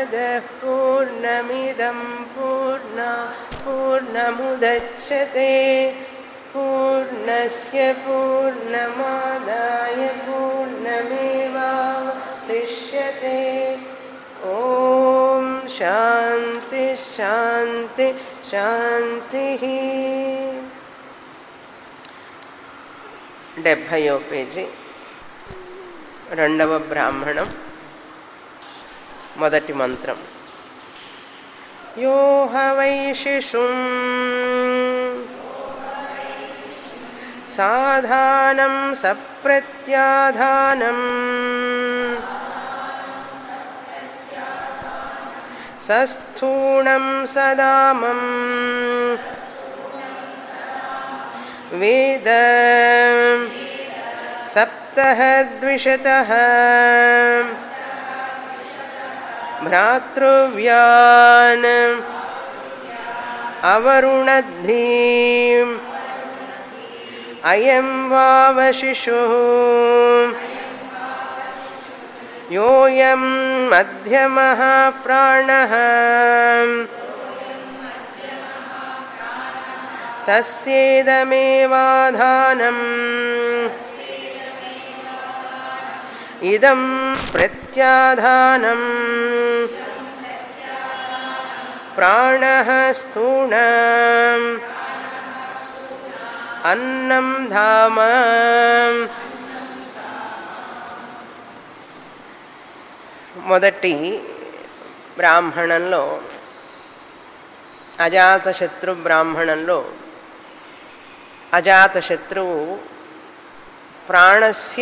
पूर्णमदः पूर्णमिदं पूर्णा पूर्णमुदच्छते पूर्णस्य पूर्णमादाय पूर्णमेवावशिष्यते ॐ शान्ति शान्ति शान्तिः డెబ్భయో పేజీ రెండవ బ్రాహ్మణం మొదటి మంత్రం యో వై శిశుం సాధానం సప్రత్యాధానం సస్థూణం సదామం వేద सप्तः द्विशतः भ्रातृव्यान् अवरुणद्धीम् अयं वावशिशुः योऽयं मध्यमः प्राणः तस्येदमेवाधानम् इदं प्रत्याधानम् प्राणः स्थूण अन्नं धाम మొదటి బ్రాహ్మణంలో అజాతశత్రు బ్రాహ్మణంలో అజాతశత్రువు ప్రాణస్య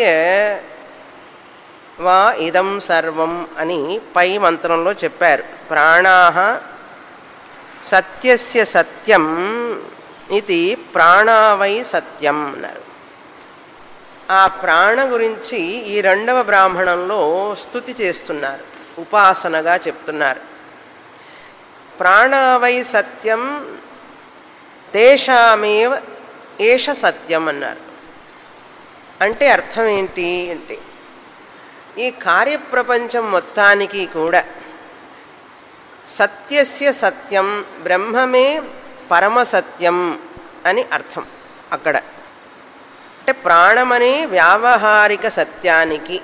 వా ఇదం సర్వం అని పై మంత్రంలో చెప్పారు ప్రాణాహ సత్యస్య సత్యం ఇది ప్రాణావై సత్యం అన్నారు ఆ ప్రాణ గురించి ఈ రెండవ బ్రాహ్మణంలో స్థుతి చేస్తున్నారు ఉపాసనగా చెప్తున్నారు ప్రాణావై సత్యం తేషామేవ ఏష సత్యం అన్నారు అంటే అర్థం ఏంటి అంటే ఈ కార్యప్రపంచం మొత్తానికి కూడా సత్యస్య సత్యం బ్రహ్మమే పరమసత్యం అని అర్థం అక్కడ అంటే ప్రాణమనే వ్యావహారిక సత్యానికి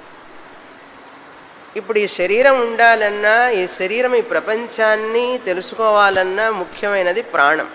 ఇప్పుడు ఈ శరీరం ఉండాలన్నా ఈ శరీరం ఈ ప్రపంచాన్ని తెలుసుకోవాలన్నా ముఖ్యమైనది ప్రాణం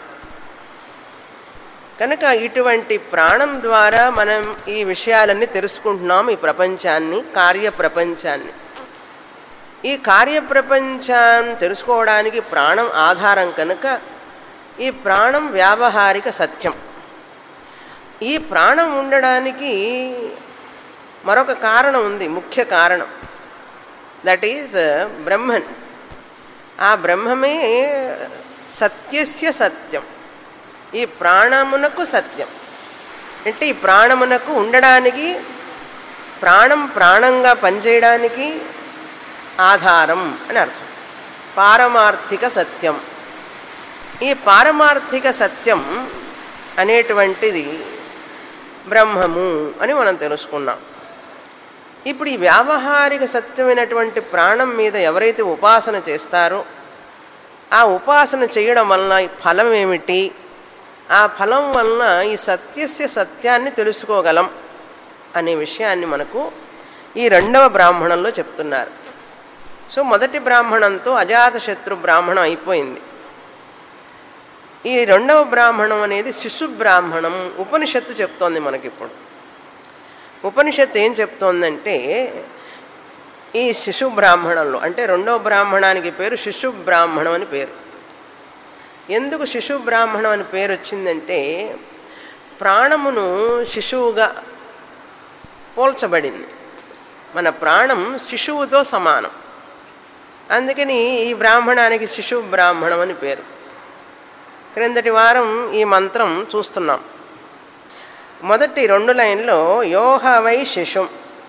కనుక ఇటువంటి ప్రాణం ద్వారా మనం ఈ విషయాలన్నీ తెలుసుకుంటున్నాం ఈ ప్రపంచాన్ని కార్య ప్రపంచాన్ని ఈ కార్యప్రపంచాన్ని తెలుసుకోవడానికి ప్రాణం ఆధారం కనుక ఈ ప్రాణం వ్యావహారిక సత్యం ఈ ప్రాణం ఉండడానికి మరొక కారణం ఉంది ముఖ్య కారణం దట్ ఈజ్ బ్రహ్మన్ ఆ బ్రహ్మమే సత్యస్య సత్యం ఈ ప్రాణమునకు సత్యం అంటే ఈ ప్రాణమునకు ఉండడానికి ప్రాణం ప్రాణంగా పనిచేయడానికి ఆధారం అని అర్థం పారమార్థిక సత్యం ఈ పారమార్థిక సత్యం అనేటువంటిది బ్రహ్మము అని మనం తెలుసుకున్నాం ఇప్పుడు ఈ వ్యావహారిక సత్యమైనటువంటి ప్రాణం మీద ఎవరైతే ఉపాసన చేస్తారో ఆ ఉపాసన చేయడం వలన ఈ ఫలం ఏమిటి ఆ ఫలం వలన ఈ సత్యస్య సత్యాన్ని తెలుసుకోగలం అనే విషయాన్ని మనకు ఈ రెండవ బ్రాహ్మణంలో చెప్తున్నారు సో మొదటి బ్రాహ్మణంతో అజాతశత్రు బ్రాహ్మణం అయిపోయింది ఈ రెండవ బ్రాహ్మణం అనేది శిశు బ్రాహ్మణం ఉపనిషత్తు చెప్తోంది మనకిప్పుడు ఉపనిషత్తు ఏం చెప్తోందంటే ఈ శిశు బ్రాహ్మణంలో అంటే రెండవ బ్రాహ్మణానికి పేరు శిశు బ్రాహ్మణం అని పేరు ఎందుకు శిశు బ్రాహ్మణం అని పేరు వచ్చిందంటే ప్రాణమును శిశువుగా పోల్చబడింది మన ప్రాణం శిశువుతో సమానం అందుకని ఈ బ్రాహ్మణానికి శిశు బ్రాహ్మణం అని పేరు క్రిందటి వారం ఈ మంత్రం చూస్తున్నాం మొదటి రెండు లైన్లో యోహ వై శిశుం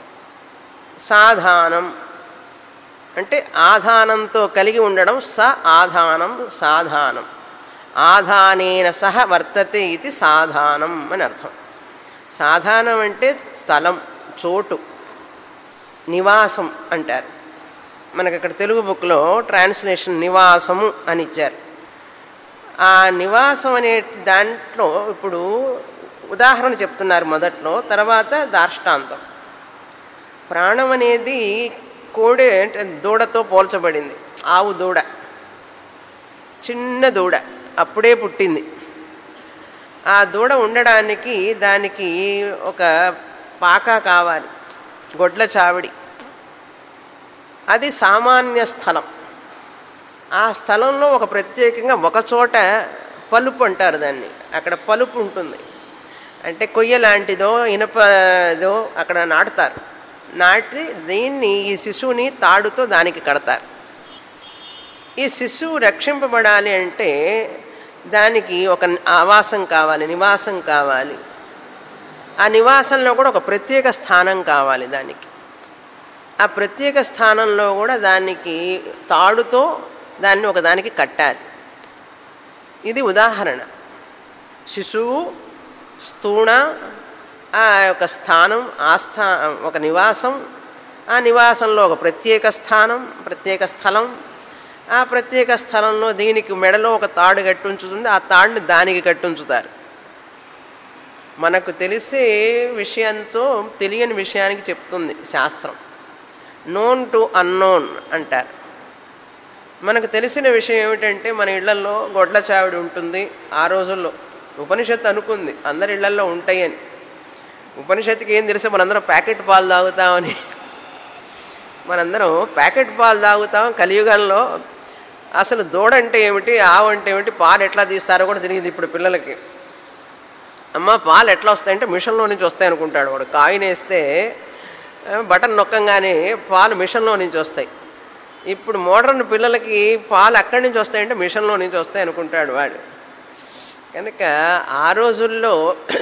సాధానం అంటే ఆధానంతో కలిగి ఉండడం స ఆధానం సాధానం ఆధానేన సహ వర్తతే ఇది సాధానం అని అర్థం సాధానం అంటే స్థలం చోటు నివాసం అంటారు మనకి ఇక్కడ తెలుగు బుక్లో ట్రాన్స్లేషన్ నివాసము అని ఇచ్చారు ఆ నివాసం అనే దాంట్లో ఇప్పుడు ఉదాహరణ చెప్తున్నారు మొదట్లో తర్వాత దార్ష్టాంతం ప్రాణం అనేది కోడే అంటే దూడతో పోల్చబడింది ఆవు దూడ చిన్న దూడ అప్పుడే పుట్టింది ఆ దూడ ఉండడానికి దానికి ఒక పాక కావాలి గొడ్ల చావిడి అది సామాన్య స్థలం ఆ స్థలంలో ఒక ప్రత్యేకంగా ఒక చోట పలుపు అంటారు దాన్ని అక్కడ పలుపు ఉంటుంది అంటే కొయ్య లాంటిదో ఇనపదో అక్కడ నాటుతారు నాటి దీన్ని ఈ శిశువుని తాడుతో దానికి కడతారు ఈ శిశువు రక్షింపబడాలి అంటే దానికి ఒక ఆవాసం కావాలి నివాసం కావాలి ఆ నివాసంలో కూడా ఒక ప్రత్యేక స్థానం కావాలి దానికి ఆ ప్రత్యేక స్థానంలో కూడా దానికి తాడుతో దాన్ని ఒకదానికి కట్టాలి ఇది ఉదాహరణ శిశువు స్థూణ ఆ యొక్క స్థానం ఆ స్థా ఒక నివాసం ఆ నివాసంలో ఒక ప్రత్యేక స్థానం ప్రత్యేక స్థలం ఆ ప్రత్యేక స్థలంలో దీనికి మెడలో ఒక తాడు కట్టుంచుతుంది ఆ తాడుని దానికి కట్టుంచుతారు మనకు తెలిసే విషయంతో తెలియని విషయానికి చెప్తుంది శాస్త్రం నోన్ టు అన్నోన్ అంటారు మనకు తెలిసిన విషయం ఏమిటంటే మన ఇళ్లలో గొడ్ల చావిడి ఉంటుంది ఆ రోజుల్లో ఉపనిషత్తు అనుకుంది అందరి ఇళ్లలో ఉంటాయని ఉపనిషత్తుకి ఏం తెలుసు మనందరం ప్యాకెట్ పాలు తాగుతామని మనందరం ప్యాకెట్ పాలు తాగుతాం కలియుగంలో అసలు దూడ అంటే ఏమిటి ఆవు అంటే ఏమిటి పాలు ఎట్లా తీస్తారో కూడా తెలియదు ఇప్పుడు పిల్లలకి అమ్మ పాలు ఎట్లా వస్తాయంటే మిషన్లో నుంచి వస్తాయి అనుకుంటాడు వాడు కాయిన్ వేస్తే బటన్ నొక్కంగానే పాలు మిషన్లో నుంచి వస్తాయి ఇప్పుడు మోడర్న్ పిల్లలకి పాలు అక్కడి నుంచి వస్తాయంటే మిషన్లో నుంచి వస్తాయి అనుకుంటాడు వాడు కనుక ఆ రోజుల్లో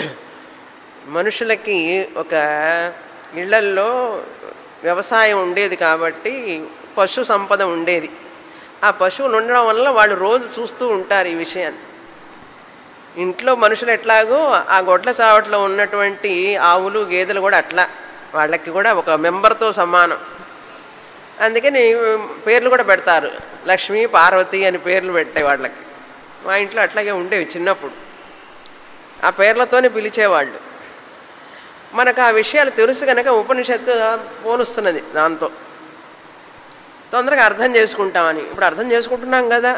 మనుషులకి ఒక ఇళ్లల్లో వ్యవసాయం ఉండేది కాబట్టి పశు సంపద ఉండేది ఆ పశువులు ఉండడం వల్ల వాళ్ళు రోజు చూస్తూ ఉంటారు ఈ విషయాన్ని ఇంట్లో మనుషులు ఎట్లాగో ఆ గొడ్ల చావట్లో ఉన్నటువంటి ఆవులు గేదెలు కూడా అట్లా వాళ్ళకి కూడా ఒక మెంబర్తో సమానం అందుకని పేర్లు కూడా పెడతారు లక్ష్మి పార్వతి అని పేర్లు పెట్టే వాళ్ళకి మా ఇంట్లో అట్లాగే ఉండేవి చిన్నప్పుడు ఆ పేర్లతోనే పిలిచేవాళ్ళు మనకు ఆ విషయాలు తెలుసు కనుక ఉపనిషత్తు పోలుస్తున్నది దాంతో తొందరగా అర్థం చేసుకుంటామని ఇప్పుడు అర్థం చేసుకుంటున్నాం కదా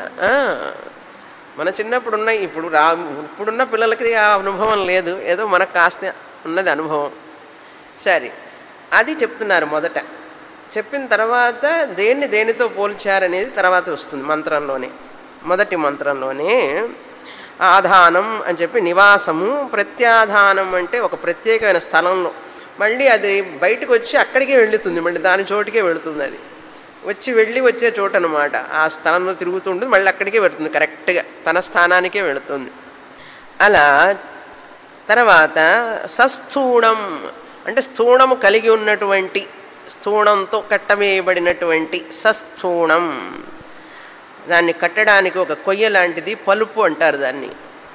మన చిన్నప్పుడు ఉన్నాయి ఇప్పుడు రా ఇప్పుడున్న పిల్లలకి ఆ అనుభవం లేదు ఏదో మనకు కాస్త ఉన్నది అనుభవం సరే అది చెప్తున్నారు మొదట చెప్పిన తర్వాత దేన్ని దేనితో పోల్చారనేది తర్వాత వస్తుంది మంత్రంలోనే మొదటి మంత్రంలోనే ఆధానం అని చెప్పి నివాసము ప్రత్యాధానం అంటే ఒక ప్రత్యేకమైన స్థలంలో మళ్ళీ అది బయటకు వచ్చి అక్కడికే వెళుతుంది మళ్ళీ దాని చోటుకే వెళుతుంది అది వచ్చి వెళ్ళి వచ్చే చోటు అనమాట ఆ స్థలంలో తిరుగుతుంటుంది మళ్ళీ అక్కడికే వెళుతుంది కరెక్ట్గా తన స్థానానికే వెళుతుంది అలా తర్వాత సస్థూణం అంటే స్థూణము కలిగి ఉన్నటువంటి స్థూణంతో కట్టవేయబడినటువంటి సస్థూణం దాన్ని కట్టడానికి ఒక కొయ్య లాంటిది పలుపు అంటారు దాన్ని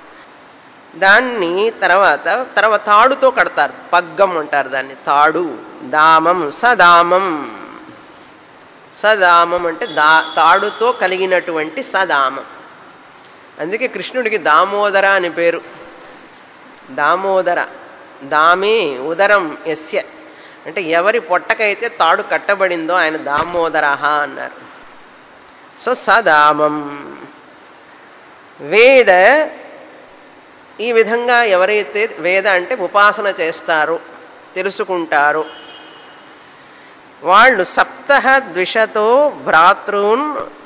దాన్ని తర్వాత తర్వాత తాడుతో కడతారు పగ్గం అంటారు దాన్ని తాడు దామం సదామం సదామం అంటే దా తాడుతో కలిగినటువంటి సదామం అందుకే కృష్ణుడికి దామోదర అని పేరు దామోదర దామే ఉదరం ఎస్య అంటే ఎవరి పొట్టకైతే తాడు కట్టబడిందో ఆయన దామోదర అన్నారు సో సదామం వేద ఈ విధంగా ఎవరైతే వేద అంటే ఉపాసన చేస్తారో తెలుసుకుంటారో వాళ్ళు సప్త ద్విషతో భ్రాతృన్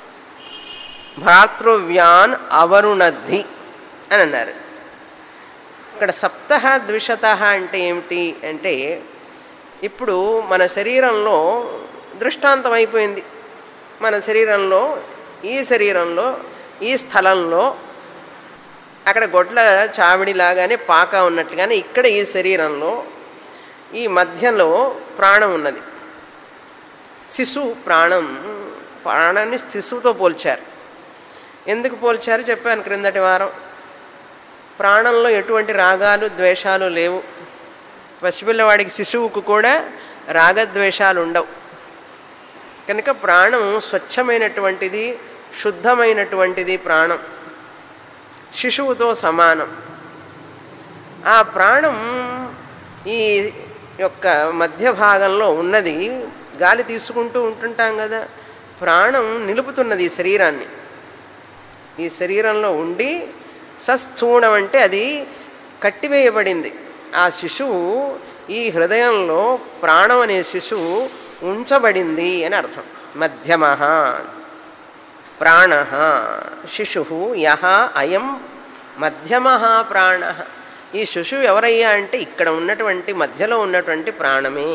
భ్రాతృవ్యాన్ అవరుణద్ధి అని అన్నారు ఇక్కడ సప్త ద్విషత అంటే ఏమిటి అంటే ఇప్పుడు మన శరీరంలో దృష్టాంతం అయిపోయింది మన శరీరంలో ఈ శరీరంలో ఈ స్థలంలో అక్కడ గొడ్ల చావిడిలాగానే పాక ఉన్నట్లుగానే ఇక్కడ ఈ శరీరంలో ఈ మధ్యలో ప్రాణం ఉన్నది శిశువు ప్రాణం ప్రాణాన్ని శిశువుతో పోల్చారు ఎందుకు పోల్చారు చెప్పాను క్రిందటి వారం ప్రాణంలో ఎటువంటి రాగాలు ద్వేషాలు లేవు పసిపిల్లవాడికి శిశువుకు కూడా రాగద్వేషాలు ఉండవు కనుక ప్రాణం స్వచ్ఛమైనటువంటిది శుద్ధమైనటువంటిది ప్రాణం శిశువుతో సమానం ఆ ప్రాణం ఈ యొక్క మధ్య భాగంలో ఉన్నది గాలి తీసుకుంటూ ఉంటుంటాం కదా ప్రాణం నిలుపుతున్నది ఈ శరీరాన్ని ఈ శరీరంలో ఉండి సస్థూణం అంటే అది కట్టివేయబడింది ఆ శిశువు ఈ హృదయంలో ప్రాణం అనే శిశువు ఉంచబడింది అని అర్థం మధ్యమ ప్రాణ శిశు యహ అయం మధ్యమ ప్రాణ ఈ శిశువు ఎవరయ్యా అంటే ఇక్కడ ఉన్నటువంటి మధ్యలో ఉన్నటువంటి ప్రాణమే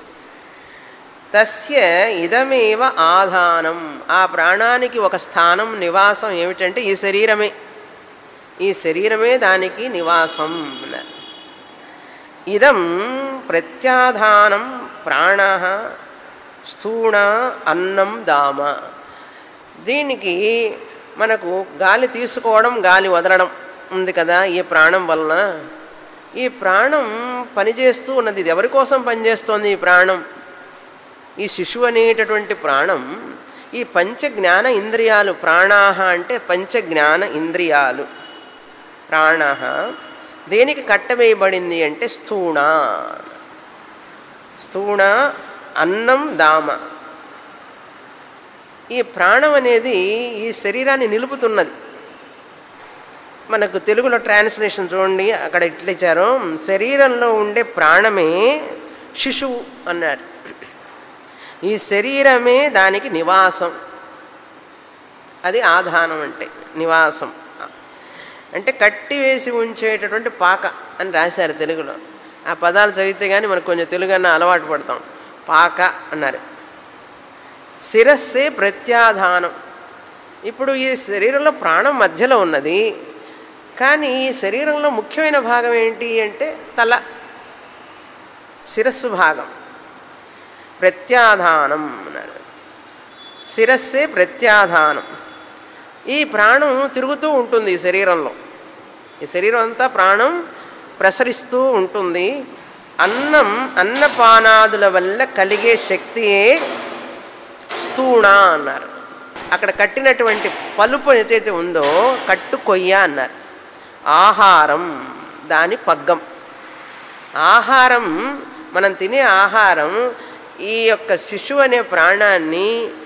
తస్య ఇదమేవ ఆధానం ఆ ప్రాణానికి ఒక స్థానం నివాసం ఏమిటంటే ఈ శరీరమే ఈ శరీరమే దానికి నివాసం అన్నారు ఇదం ప్రత్యాధానం ప్రాణ స్థూణ అన్నం దామ దీనికి మనకు గాలి తీసుకోవడం గాలి వదలడం ఉంది కదా ఈ ప్రాణం వలన ఈ ప్రాణం పనిచేస్తూ ఉన్నది ఇది ఎవరి కోసం పనిచేస్తోంది ఈ ప్రాణం ఈ శిశువు అనేటటువంటి ప్రాణం ఈ పంచ జ్ఞాన ఇంద్రియాలు ప్రాణాహ అంటే పంచ జ్ఞాన ఇంద్రియాలు ప్రాణ దేనికి కట్టవేయబడింది అంటే స్థూణ స్థూణ అన్నం దామ ఈ ప్రాణం అనేది ఈ శరీరాన్ని నిలుపుతున్నది మనకు తెలుగులో ట్రాన్స్లేషన్ చూడండి అక్కడ ఇట్లా ఇచ్చారు శరీరంలో ఉండే ప్రాణమే శిశువు అన్నారు ఈ శరీరమే దానికి నివాసం అది ఆధానం అంటే నివాసం అంటే కట్టివేసి ఉంచేటటువంటి పాక అని రాశారు తెలుగులో ఆ పదాలు చదివితే కానీ మనకు కొంచెం తెలుగు అన్న అలవాటు పడతాం పాక అన్నారు శిరస్సే ప్రత్యాధానం ఇప్పుడు ఈ శరీరంలో ప్రాణం మధ్యలో ఉన్నది కానీ ఈ శరీరంలో ముఖ్యమైన భాగం ఏంటి అంటే తల శిరస్సు భాగం ప్రత్యాధానం అన్నారు శిరస్సే ప్రత్యాధానం ఈ ప్రాణం తిరుగుతూ ఉంటుంది ఈ శరీరంలో ఈ శరీరం అంతా ప్రాణం ప్రసరిస్తూ ఉంటుంది అన్నం అన్నపానాదుల వల్ల కలిగే శక్తియే స్థూణ అన్నారు అక్కడ కట్టినటువంటి పలుపు ఏదైతే ఉందో కట్టు కొయ్య అన్నారు ఆహారం దాని పగ్గం ఆహారం మనం తినే ఆహారం ఈ యొక్క శిశువు అనే ప్రాణాన్ని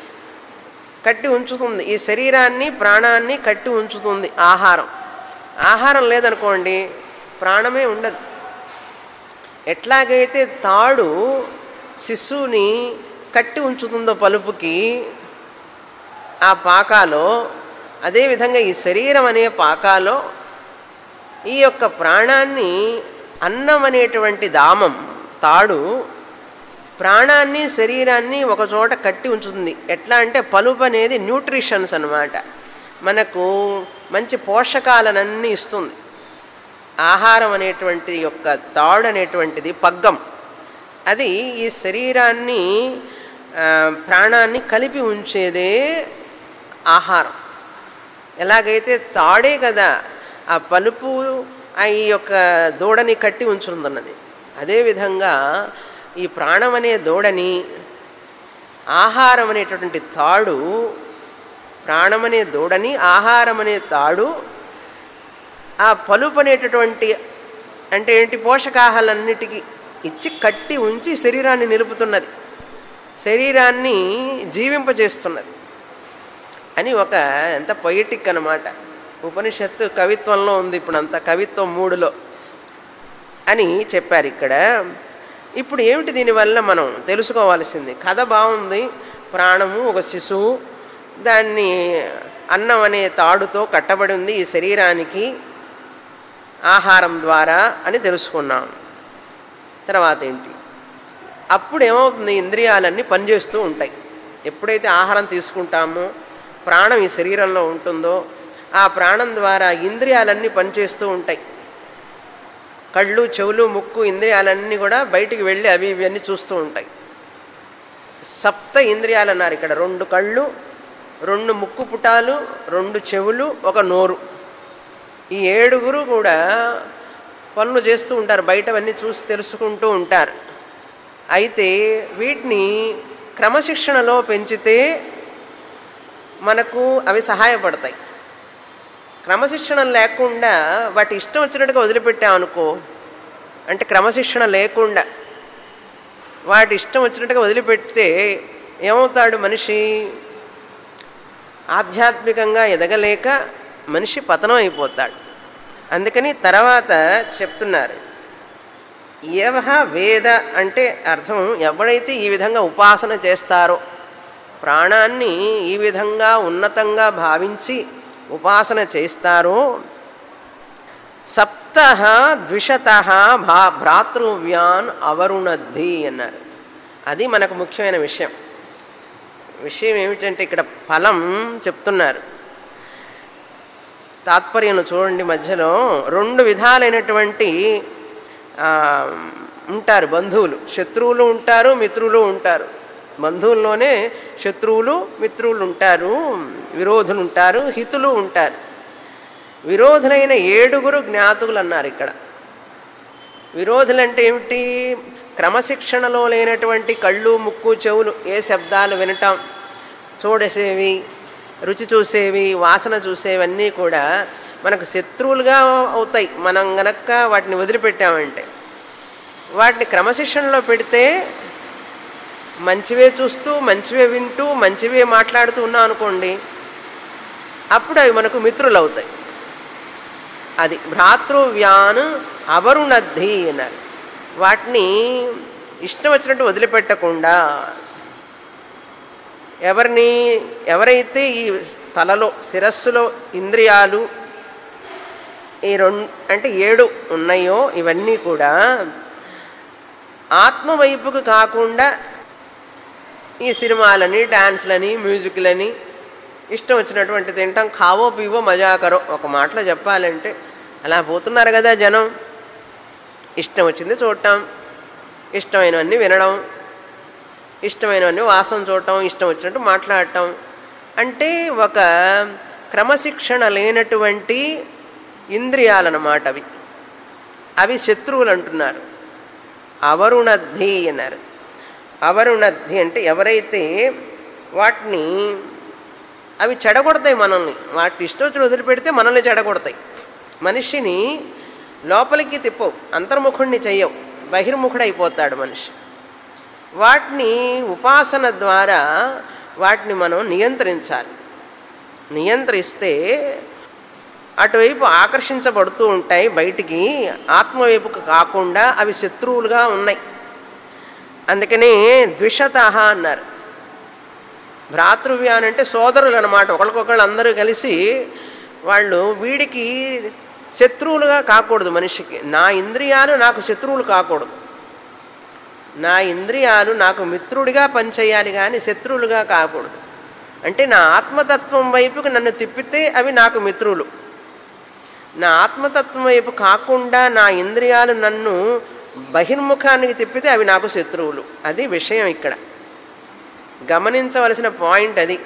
కట్టి ఉంచుతుంది ఈ శరీరాన్ని ప్రాణాన్ని కట్టి ఉంచుతుంది ఆహారం ఆహారం లేదనుకోండి ప్రాణమే ఉండదు ఎట్లాగైతే తాడు శిశువుని కట్టి ఉంచుతుందో పలుపుకి ఆ పాకాలో అదేవిధంగా ఈ శరీరం అనే పాకాలో ఈ యొక్క ప్రాణాన్ని అన్నం అనేటువంటి దామం తాడు ప్రాణాన్ని శరీరాన్ని ఒక చోట కట్టి ఉంచుతుంది ఎట్లా అంటే పలుపు అనేది న్యూట్రిషన్స్ అనమాట మనకు మంచి పోషకాలనన్నీ ఇస్తుంది ఆహారం అనేటువంటి యొక్క తాడు అనేటువంటిది పగ్గం అది ఈ శరీరాన్ని ప్రాణాన్ని కలిపి ఉంచేదే ఆహారం ఎలాగైతే తాడే కదా ఆ పలుపు ఈ యొక్క దూడని కట్టి ఉంచుతున్నది అదేవిధంగా ఈ ప్రాణం అనే దూడని ఆహారం అనేటటువంటి తాడు ప్రాణం అనే దూడని ఆహారం అనే తాడు ఆ పలుపు అనేటటువంటి అంటే ఏంటి పోషకాహాలన్నిటికీ ఇచ్చి కట్టి ఉంచి శరీరాన్ని నిలుపుతున్నది శరీరాన్ని జీవింపజేస్తున్నది అని ఒక ఎంత పొయిటిక్ అనమాట ఉపనిషత్తు కవిత్వంలో ఉంది ఇప్పుడు అంత కవిత్వం మూడులో అని చెప్పారు ఇక్కడ ఇప్పుడు ఏమిటి దీనివల్ల మనం తెలుసుకోవాల్సింది కథ బాగుంది ప్రాణము ఒక శిశువు దాన్ని అన్నం అనే తాడుతో కట్టబడి ఉంది ఈ శరీరానికి ఆహారం ద్వారా అని తెలుసుకున్నాం తర్వాత ఏంటి అప్పుడు ఏమవుతుంది ఇంద్రియాలన్నీ పనిచేస్తూ ఉంటాయి ఎప్పుడైతే ఆహారం తీసుకుంటామో ప్రాణం ఈ శరీరంలో ఉంటుందో ఆ ప్రాణం ద్వారా ఇంద్రియాలన్నీ పనిచేస్తూ ఉంటాయి కళ్ళు చెవులు ముక్కు ఇంద్రియాలన్నీ కూడా బయటికి వెళ్ళి అవి ఇవన్నీ చూస్తూ ఉంటాయి సప్త ఇంద్రియాలు అన్నారు ఇక్కడ రెండు కళ్ళు రెండు ముక్కు పుటాలు రెండు చెవులు ఒక నోరు ఈ ఏడుగురు కూడా పనులు చేస్తూ ఉంటారు బయటవన్నీ చూసి తెలుసుకుంటూ ఉంటారు అయితే వీటిని క్రమశిక్షణలో పెంచితే మనకు అవి సహాయపడతాయి క్రమశిక్షణ లేకుండా వాటి ఇష్టం వచ్చినట్టుగా వదిలిపెట్టామనుకో అంటే క్రమశిక్షణ లేకుండా వాటి ఇష్టం వచ్చినట్టుగా వదిలిపెడితే ఏమవుతాడు మనిషి ఆధ్యాత్మికంగా ఎదగలేక మనిషి పతనం అయిపోతాడు అందుకని తర్వాత చెప్తున్నారు ఏవహ వేద అంటే అర్థం ఎవడైతే ఈ విధంగా ఉపాసన చేస్తారో ప్రాణాన్ని ఈ విధంగా ఉన్నతంగా భావించి ఉపాసన చేస్తారో సప్త ద్విషత భా భ్రాతృవ్యాన్ అవరుణద్ధి అన్నారు అది మనకు ముఖ్యమైన విషయం విషయం ఏమిటంటే ఇక్కడ ఫలం చెప్తున్నారు తాత్పర్యం చూడండి మధ్యలో రెండు విధాలైనటువంటి ఉంటారు బంధువులు శత్రువులు ఉంటారు మిత్రులు ఉంటారు బంధువుల్లోనే శత్రువులు మిత్రువులు ఉంటారు విరోధులు ఉంటారు హితులు ఉంటారు విరోధులైన ఏడుగురు జ్ఞాతులు అన్నారు ఇక్కడ విరోధులంటే ఏమిటి క్రమశిక్షణలో లేనటువంటి కళ్ళు ముక్కు చెవులు ఏ శబ్దాలు వినటం చూడసేవి రుచి చూసేవి వాసన చూసేవన్నీ కూడా మనకు శత్రువులుగా అవుతాయి మనం గనక వాటిని వదిలిపెట్టామంటే వాటిని క్రమశిక్షణలో పెడితే మంచివే చూస్తూ మంచివే వింటూ మంచివే మాట్లాడుతూ ఉన్నాం అనుకోండి అప్పుడు అవి మనకు మిత్రులు అవుతాయి అది భ్రాతృవ్యాన్ అవరుణద్ధి అన్నారు వాటిని ఇష్టం వచ్చినట్టు వదిలిపెట్టకుండా ఎవరిని ఎవరైతే ఈ తలలో శిరస్సులో ఇంద్రియాలు ఈ రెండు అంటే ఏడు ఉన్నాయో ఇవన్నీ కూడా ఆత్మ వైపుకు కాకుండా ఈ సినిమాలని డ్యాన్స్లని మ్యూజిక్లని ఇష్టం వచ్చినటువంటి తింటాం కావో పీవో మజాకరో ఒక మాటలో చెప్పాలంటే అలా పోతున్నారు కదా జనం ఇష్టం వచ్చింది చూడటం ఇష్టమైనవన్నీ వినడం ఇష్టమైనవన్నీ వాసన చూడటం ఇష్టం వచ్చినట్టు మాట్లాడటం అంటే ఒక క్రమశిక్షణ లేనటువంటి ఇంద్రియాలన్నమాట అవి అవి శత్రువులు అంటున్నారు అవరుణద్ధి అన్నారు అవరుణద్ధి అంటే ఎవరైతే వాటిని అవి చెడగొడతాయి మనల్ని వాటిని ఇష్టం వచ్చిన వదిలిపెడితే మనల్ని చెడగొడతాయి మనిషిని లోపలికి తిప్పవు అంతర్ముఖుణ్ణి చెయ్యవు బహిర్ముఖుడైపోతాడు మనిషి వాటిని ఉపాసన ద్వారా వాటిని మనం నియంత్రించాలి నియంత్రిస్తే అటువైపు ఆకర్షించబడుతూ ఉంటాయి బయటికి ఆత్మవైపుకు కాకుండా అవి శత్రువులుగా ఉన్నాయి అందుకని ద్విషత అన్నారు భ్రాతృవ్యాన్ అంటే సోదరులు అనమాట ఒకరికొకళ్ళు అందరూ కలిసి వాళ్ళు వీడికి శత్రువులుగా కాకూడదు మనిషికి నా ఇంద్రియాలు నాకు శత్రువులు కాకూడదు నా ఇంద్రియాలు నాకు మిత్రుడిగా పనిచేయాలి కానీ శత్రువులుగా కాకూడదు అంటే నా ఆత్మతత్వం వైపుకి నన్ను తిప్పితే అవి నాకు మిత్రులు నా ఆత్మతత్వం వైపు కాకుండా నా ఇంద్రియాలు నన్ను బహిర్ముఖానికి తిప్పితే అవి నాకు శత్రువులు అది విషయం ఇక్కడ గమనించవలసిన పాయింట్ అది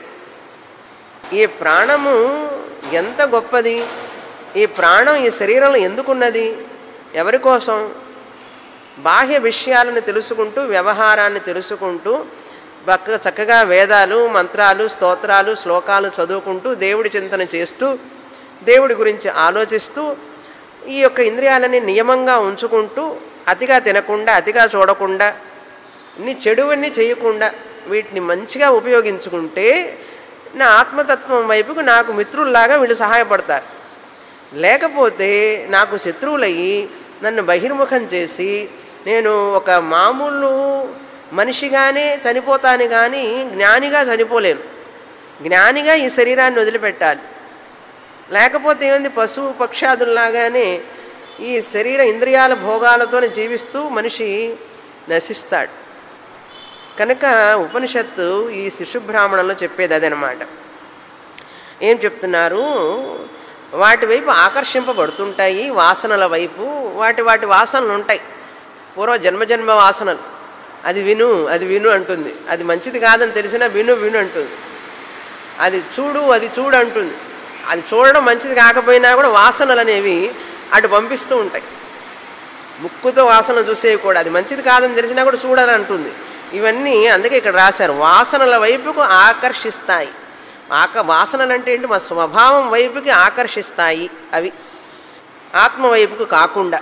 ఈ ప్రాణము ఎంత గొప్పది ఈ ప్రాణం ఈ శరీరంలో ఎందుకున్నది ఎవరి కోసం బాహ్య విషయాలను తెలుసుకుంటూ వ్యవహారాన్ని తెలుసుకుంటూ బక్క చక్కగా వేదాలు మంత్రాలు స్తోత్రాలు శ్లోకాలు చదువుకుంటూ దేవుడి చింతన చేస్తూ దేవుడి గురించి ఆలోచిస్తూ ఈ యొక్క ఇంద్రియాలని నియమంగా ఉంచుకుంటూ అతిగా తినకుండా అతిగా చూడకుండా ఇన్ని చెడువన్నీ చేయకుండా వీటిని మంచిగా ఉపయోగించుకుంటే నా ఆత్మతత్వం వైపుకు నాకు మిత్రుల్లాగా వీళ్ళు సహాయపడతారు లేకపోతే నాకు శత్రువులయ్యి నన్ను బహిర్ముఖం చేసి నేను ఒక మామూలు మనిషిగానే చనిపోతాను కానీ జ్ఞానిగా చనిపోలేను జ్ఞానిగా ఈ శరీరాన్ని వదిలిపెట్టాలి లేకపోతే ఏముంది పశువు పక్షాదుల్లాగానే ఈ శరీర ఇంద్రియాల భోగాలతో జీవిస్తూ మనిషి నశిస్తాడు కనుక ఉపనిషత్తు ఈ శిశుబ్రాహ్మణంలో చెప్పేది అదనమాట ఏం చెప్తున్నారు వాటి వైపు ఆకర్షింపబడుతుంటాయి వాసనల వైపు వాటి వాటి వాసనలు ఉంటాయి పూర్వ జన్మజన్మ వాసనలు అది విను అది విను అంటుంది అది మంచిది కాదని తెలిసినా విను విను అంటుంది అది చూడు అది చూడు అంటుంది అది చూడడం మంచిది కాకపోయినా కూడా వాసనలు అనేవి అటు పంపిస్తూ ఉంటాయి ముక్కుతో వాసన చూసేవి కూడా అది మంచిది కాదని తెలిసినా కూడా చూడాలంటుంది ఇవన్నీ అందుకే ఇక్కడ రాశారు వాసనల వైపుకు ఆకర్షిస్తాయి ఆక వాసనలు అంటే ఏంటి మా స్వభావం వైపుకి ఆకర్షిస్తాయి అవి ఆత్మ వైపుకు కాకుండా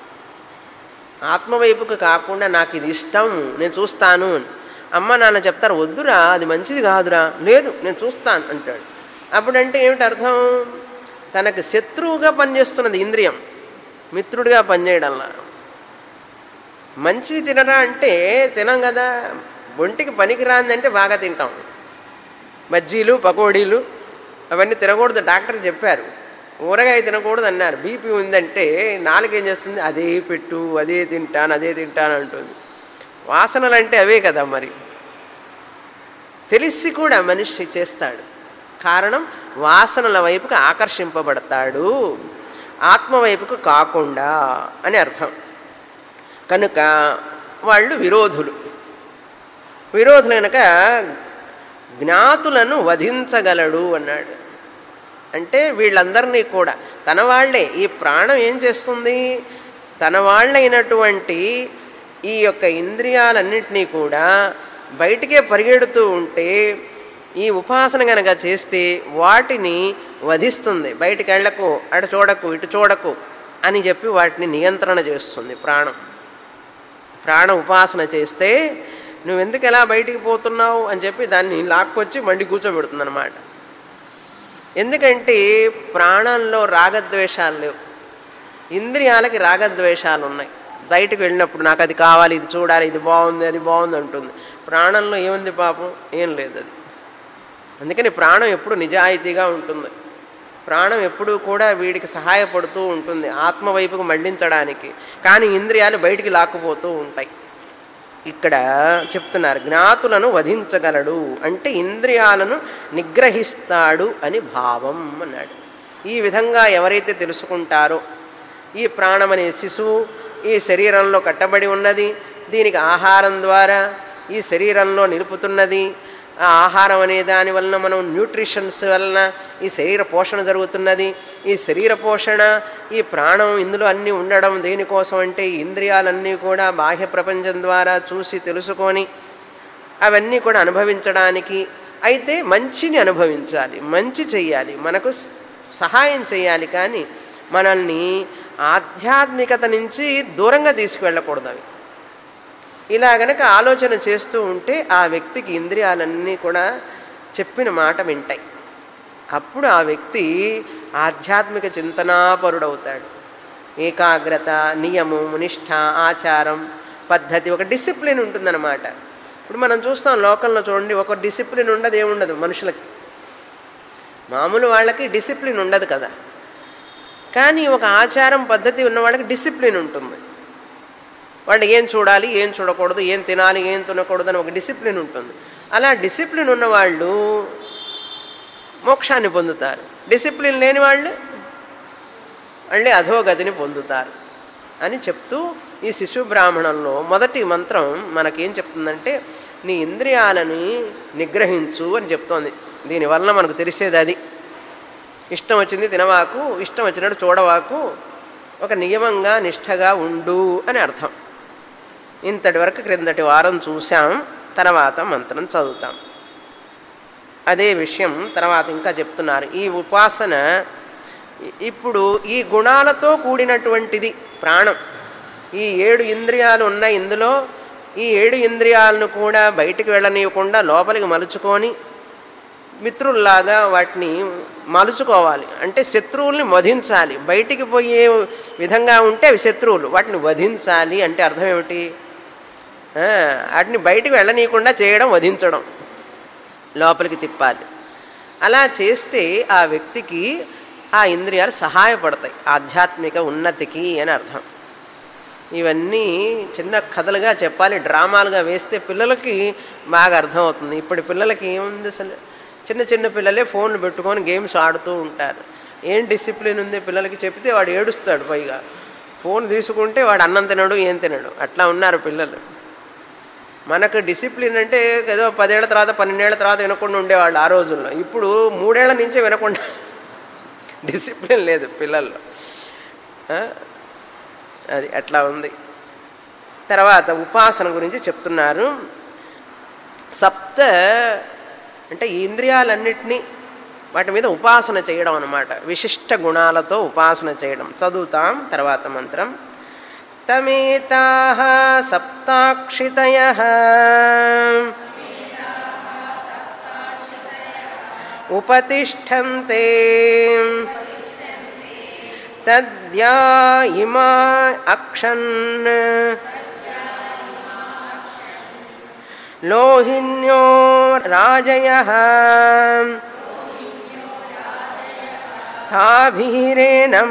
ఆత్మ వైపుకు కాకుండా నాకు ఇది ఇష్టం నేను చూస్తాను అని అమ్మ నాన్న చెప్తారు వద్దురా అది మంచిది కాదురా లేదు నేను చూస్తాను అంటాడు అప్పుడంటే ఏమిటి అర్థం తనకు శత్రువుగా పనిచేస్తున్నది ఇంద్రియం మిత్రుడిగా పనిచేయడంలా మంచిది తినరా అంటే తినం కదా ఒంటికి పనికిరాందంటే బాగా తింటాం బజ్జీలు పకోడీలు అవన్నీ తినకూడదు డాక్టర్ చెప్పారు ఊరగాయ తినకూడదు అన్నారు బీపీ ఉందంటే నాలుగేం చేస్తుంది అదే పెట్టు అదే తింటాను అదే తింటాను అంటుంది వాసనలు అంటే అవే కదా మరి తెలిసి కూడా మనిషి చేస్తాడు కారణం వాసనల వైపుకు ఆకర్షింపబడతాడు ఆత్మ వైపుకు కాకుండా అని అర్థం కనుక వాళ్ళు విరోధులు విరోధులు కనుక జ్ఞాతులను వధించగలడు అన్నాడు అంటే వీళ్ళందరినీ కూడా తన వాళ్లే ఈ ప్రాణం ఏం చేస్తుంది తన వాళ్ళైనటువంటి ఈ యొక్క ఇంద్రియాలన్నింటినీ కూడా బయటికే పరిగెడుతూ ఉంటే ఈ ఉపాసన గనక చేస్తే వాటిని వధిస్తుంది బయటికి వెళ్ళకు అటు చూడకు ఇటు చూడకు అని చెప్పి వాటిని నియంత్రణ చేస్తుంది ప్రాణం ప్రాణ ఉపాసన చేస్తే నువ్వెందుకు ఎలా బయటికి పోతున్నావు అని చెప్పి దాన్ని లాక్కొచ్చి మండి కూర్చోబెడుతుంది అనమాట ఎందుకంటే ప్రాణంలో రాగద్వేషాలు లేవు ఇంద్రియాలకి రాగద్వేషాలు ఉన్నాయి బయటకు వెళ్ళినప్పుడు నాకు అది కావాలి ఇది చూడాలి ఇది బాగుంది అది బాగుంది అంటుంది ప్రాణంలో ఏముంది పాపం ఏం లేదు అది అందుకని ప్రాణం ఎప్పుడు నిజాయితీగా ఉంటుంది ప్రాణం ఎప్పుడూ కూడా వీడికి సహాయపడుతూ ఉంటుంది ఆత్మ వైపుకు మళ్లించడానికి కానీ ఇంద్రియాలు బయటికి లాక్కుపోతూ ఉంటాయి ఇక్కడ చెప్తున్నారు జ్ఞాతులను వధించగలడు అంటే ఇంద్రియాలను నిగ్రహిస్తాడు అని భావం అన్నాడు ఈ విధంగా ఎవరైతే తెలుసుకుంటారో ఈ ప్రాణమనే శిశువు ఈ శరీరంలో కట్టబడి ఉన్నది దీనికి ఆహారం ద్వారా ఈ శరీరంలో నిలుపుతున్నది ఆ ఆహారం అనే దాని వలన మనం న్యూట్రిషన్స్ వలన ఈ శరీర పోషణ జరుగుతున్నది ఈ శరీర పోషణ ఈ ప్రాణం ఇందులో అన్నీ ఉండడం దేనికోసం అంటే ఈ ఇంద్రియాలన్నీ కూడా బాహ్య ప్రపంచం ద్వారా చూసి తెలుసుకొని అవన్నీ కూడా అనుభవించడానికి అయితే మంచిని అనుభవించాలి మంచి చెయ్యాలి మనకు సహాయం చేయాలి కానీ మనల్ని ఆధ్యాత్మికత నుంచి దూరంగా తీసుకువెళ్ళకూడదు అవి ఇలా గనక ఆలోచన చేస్తూ ఉంటే ఆ వ్యక్తికి ఇంద్రియాలన్నీ కూడా చెప్పిన మాట వింటాయి అప్పుడు ఆ వ్యక్తి ఆధ్యాత్మిక చింతనాపరుడవుతాడు ఏకాగ్రత నియమం నిష్ఠ ఆచారం పద్ధతి ఒక డిసిప్లిన్ ఉంటుందన్నమాట ఇప్పుడు మనం చూస్తాం లోకంలో చూడండి ఒక డిసిప్లిన్ ఉండదు ఏముండదు మనుషులకి మామూలు వాళ్ళకి డిసిప్లిన్ ఉండదు కదా కానీ ఒక ఆచారం పద్ధతి ఉన్న వాళ్ళకి డిసిప్లిన్ ఉంటుంది వాళ్ళు ఏం చూడాలి ఏం చూడకూడదు ఏం తినాలి ఏం తినకూడదు అని ఒక డిసిప్లిన్ ఉంటుంది అలా డిసిప్లిన్ ఉన్న వాళ్ళు మోక్షాన్ని పొందుతారు డిసిప్లిన్ లేని వాళ్ళు మళ్ళీ అధోగతిని పొందుతారు అని చెప్తూ ఈ శిశు బ్రాహ్మణంలో మొదటి మంత్రం మనకేం చెప్తుందంటే నీ ఇంద్రియాలని నిగ్రహించు అని చెప్తోంది దీనివల్ల మనకు తెలిసేది అది ఇష్టం వచ్చింది తినవాకు ఇష్టం వచ్చినట్టు చూడవాకు ఒక నియమంగా నిష్ఠగా ఉండు అని అర్థం ఇంతటి వరకు క్రిందటి వారం చూసాం తర్వాత మంత్రం చదువుతాం అదే విషయం తర్వాత ఇంకా చెప్తున్నారు ఈ ఉపాసన ఇప్పుడు ఈ గుణాలతో కూడినటువంటిది ప్రాణం ఈ ఏడు ఇంద్రియాలు ఉన్నాయి ఇందులో ఈ ఏడు ఇంద్రియాలను కూడా బయటికి వెళ్ళనీయకుండా లోపలికి మలుచుకొని మిత్రుల్లాగా వాటిని మలుచుకోవాలి అంటే శత్రువుల్ని వధించాలి బయటికి పోయే విధంగా ఉంటే అవి శత్రువులు వాటిని వధించాలి అంటే అర్థం ఏమిటి వాటిని బయటికి వెళ్ళనీయకుండా చేయడం వధించడం లోపలికి తిప్పాలి అలా చేస్తే ఆ వ్యక్తికి ఆ ఇంద్రియాలు సహాయపడతాయి ఆధ్యాత్మిక ఉన్నతికి అని అర్థం ఇవన్నీ చిన్న కథలుగా చెప్పాలి డ్రామాలుగా వేస్తే పిల్లలకి బాగా అర్థమవుతుంది ఇప్పటి పిల్లలకి ఏముంది అసలు చిన్న చిన్న పిల్లలే ఫోన్లు పెట్టుకొని గేమ్స్ ఆడుతూ ఉంటారు ఏం డిసిప్లిన్ ఉంది పిల్లలకి చెప్తే వాడు ఏడుస్తాడు పైగా ఫోన్ తీసుకుంటే వాడు అన్నం తినడు ఏం తినడు అట్లా ఉన్నారు పిల్లలు మనకు డిసిప్లిన్ అంటే ఏదో పదేళ్ల తర్వాత పన్నెండేళ్ల తర్వాత వినకుండా ఉండేవాళ్ళు ఆ రోజుల్లో ఇప్పుడు మూడేళ్ల నుంచే వినకుండా డిసిప్లిన్ లేదు పిల్లల్లో అది అట్లా ఉంది తర్వాత ఉపాసన గురించి చెప్తున్నారు సప్త అంటే ఈ ఇంద్రియాలన్నిటినీ వాటి మీద ఉపాసన చేయడం అన్నమాట విశిష్ట గుణాలతో ఉపాసన చేయడం చదువుతాం తర్వాత మంత్రం తమేతా సప్తాక్షితయ ఉపతిష్టంతే తద్యా ఇమా అక్షన్ లోహిన్యో రాజయ తాభీరేణం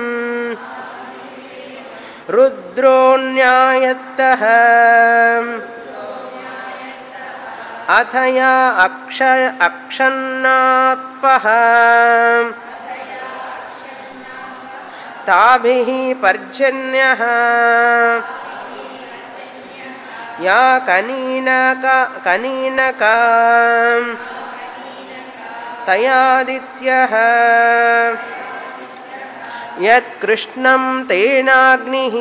రుద్రోన్యాయత్త అథయా అక్ష అక్షన్నాత్పః తాభిः పర్జన్యः యా కనీనక కనీనక తయాదిత్యः యత్కృష్ణం తేనాగ్నిः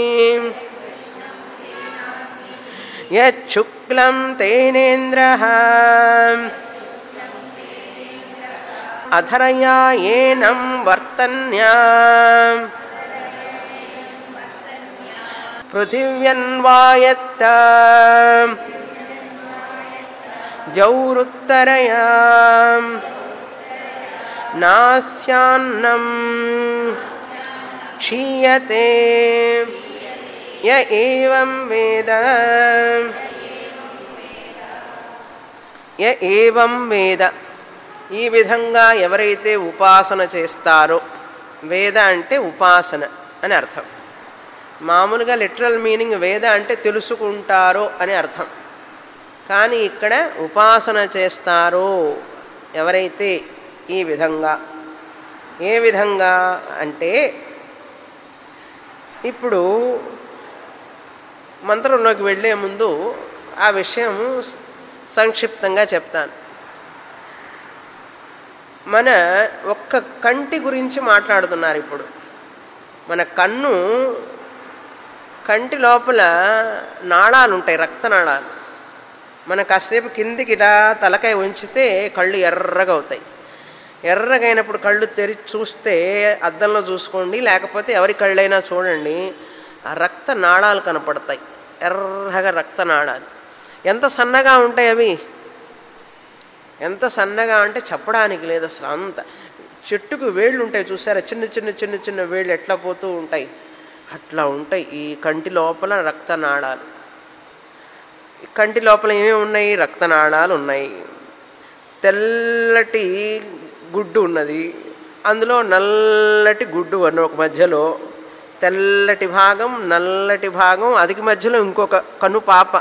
యచ్చుక్లం తేనేంద్రः అధరయా ఏనం వర్తన్యా పృథివ్యన్వాయత్త జౌరుత్తరయా నాస్యాన్నం క్షీయతే య ఏవం వేద య ఏవం వేద ఈ విధంగా ఎవరైతే ఉపాసన చేస్తారో వేద అంటే ఉపాసన అని అర్థం మామూలుగా లిటరల్ మీనింగ్ వేద అంటే తెలుసుకుంటారో అని అర్థం కానీ ఇక్కడ ఉపాసన చేస్తారో ఎవరైతే ఈ విధంగా ఏ విధంగా అంటే ఇప్పుడు మంత్రంలోకి వెళ్ళే ముందు ఆ విషయం సంక్షిప్తంగా చెప్తాను మన ఒక్క కంటి గురించి మాట్లాడుతున్నారు ఇప్పుడు మన కన్ను కంటి లోపల నాళాలు ఉంటాయి రక్తనాళాలు మన కాసేపు కిందికి ఇలా తలకాయ ఉంచితే కళ్ళు ఎర్రగా అవుతాయి ఎర్రగైనప్పుడు కళ్ళు తెరిచి చూస్తే అద్దంలో చూసుకోండి లేకపోతే ఎవరి కళ్ళైనా చూడండి ఆ రక్త నాళాలు కనపడతాయి ఎర్రగా రక్త నాళాలు ఎంత సన్నగా ఉంటాయి అవి ఎంత సన్నగా అంటే చెప్పడానికి లేదు అసలు అంత చెట్టుకు వేళ్ళు ఉంటాయి చూసారా చిన్న చిన్న చిన్న చిన్న వేళ్ళు ఎట్లా పోతూ ఉంటాయి అట్లా ఉంటాయి ఈ కంటి లోపల రక్తనాళాలు కంటి లోపల ఏమేమి ఉన్నాయి రక్తనాళాలు ఉన్నాయి తెల్లటి గుడ్డు ఉన్నది అందులో నల్లటి గుడ్డు అన్న ఒక మధ్యలో తెల్లటి భాగం నల్లటి భాగం అదికి మధ్యలో ఇంకొక కను పాప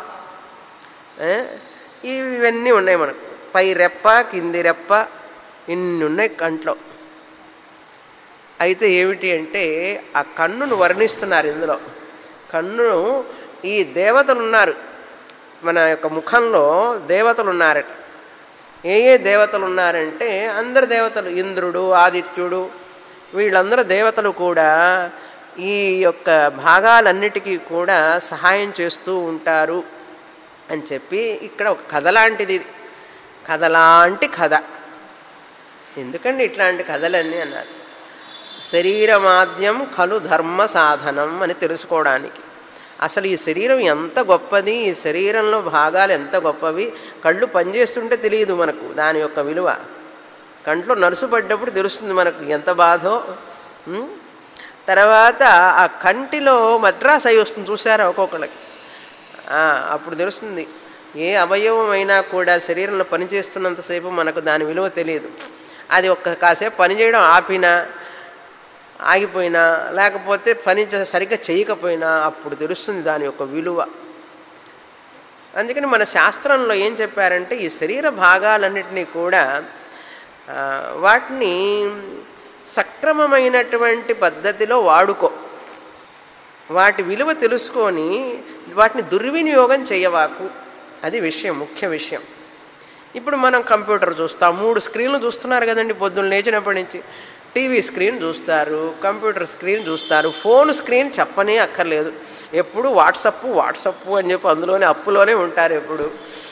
ఇవన్నీ ఉన్నాయి మనకు పై రెప్ప కింది రెప్ప ఇన్ని ఉన్నాయి కంట్లో అయితే ఏమిటి అంటే ఆ కన్నును వర్ణిస్తున్నారు ఇందులో కన్నును ఈ దేవతలు ఉన్నారు మన యొక్క ముఖంలో దేవతలు ఉన్నారట ఏ ఏ దేవతలు ఉన్నారంటే అందరు దేవతలు ఇంద్రుడు ఆదిత్యుడు వీళ్ళందరూ దేవతలు కూడా ఈ యొక్క భాగాలన్నిటికీ కూడా సహాయం చేస్తూ ఉంటారు అని చెప్పి ఇక్కడ ఒక కథ లాంటిది ఇది కథ లాంటి కథ ఎందుకండి ఇట్లాంటి కథలన్నీ అన్నారు శరీరమాద్యం కలు ధర్మ సాధనం అని తెలుసుకోవడానికి అసలు ఈ శరీరం ఎంత గొప్పది ఈ శరీరంలో భాగాలు ఎంత గొప్పవి కళ్ళు పనిచేస్తుంటే తెలియదు మనకు దాని యొక్క విలువ కంట్లో నలుసు పడ్డప్పుడు తెలుస్తుంది మనకు ఎంత బాధో ఉం? తర్వాత ఆ కంటిలో మద్రాసు అయి వస్తుంది చూసారా ఒక్కొక్కళ్ళకి ఆ, అప్పుడు తెలుస్తుంది ఏ అవయవం అయినా కూడా శరీరంలో పనిచేస్తున్నంతసేపు మనకు దాని విలువ తెలియదు అది ఒక్క కాసేపు పనిచేయడం ఆపినా ఆగిపోయినా లేకపోతే పని చే- సరిగ్గా చేయకపోయినా అప్పుడు తెలుస్తుంది దాని యొక్క విలువ అందుకని మన శాస్త్రంలో ఏం చెప్పారంటే ఈ శరీర భాగాలన్నింటినీ కూడా ఆ, వాటిని సక్రమమైనటువంటి పద్ధతిలో వాడుకో వాటి విలువ తెలుసుకొని వాటిని దుర్వినియోగం చేయవాకు అది విషయం ముఖ్య విషయం ఇప్పుడు మనం కంప్యూటర్ చూస్తాం మూడు స్క్రీన్లు చూస్తున్నారు కదండి పొద్దున్న లేచినప్పటి నుంచి టీవీ స్క్రీన్ చూస్తారు కంప్యూటర్ స్క్రీన్ చూస్తారు ఫోన్ స్క్రీన్ చెప్పనే అక్కర్లేదు ఎప్పుడు వాట్సప్ వాట్సప్ అని చెప్పి అందులోనే అప్పులోనే ఉంటారు ఎప్పుడు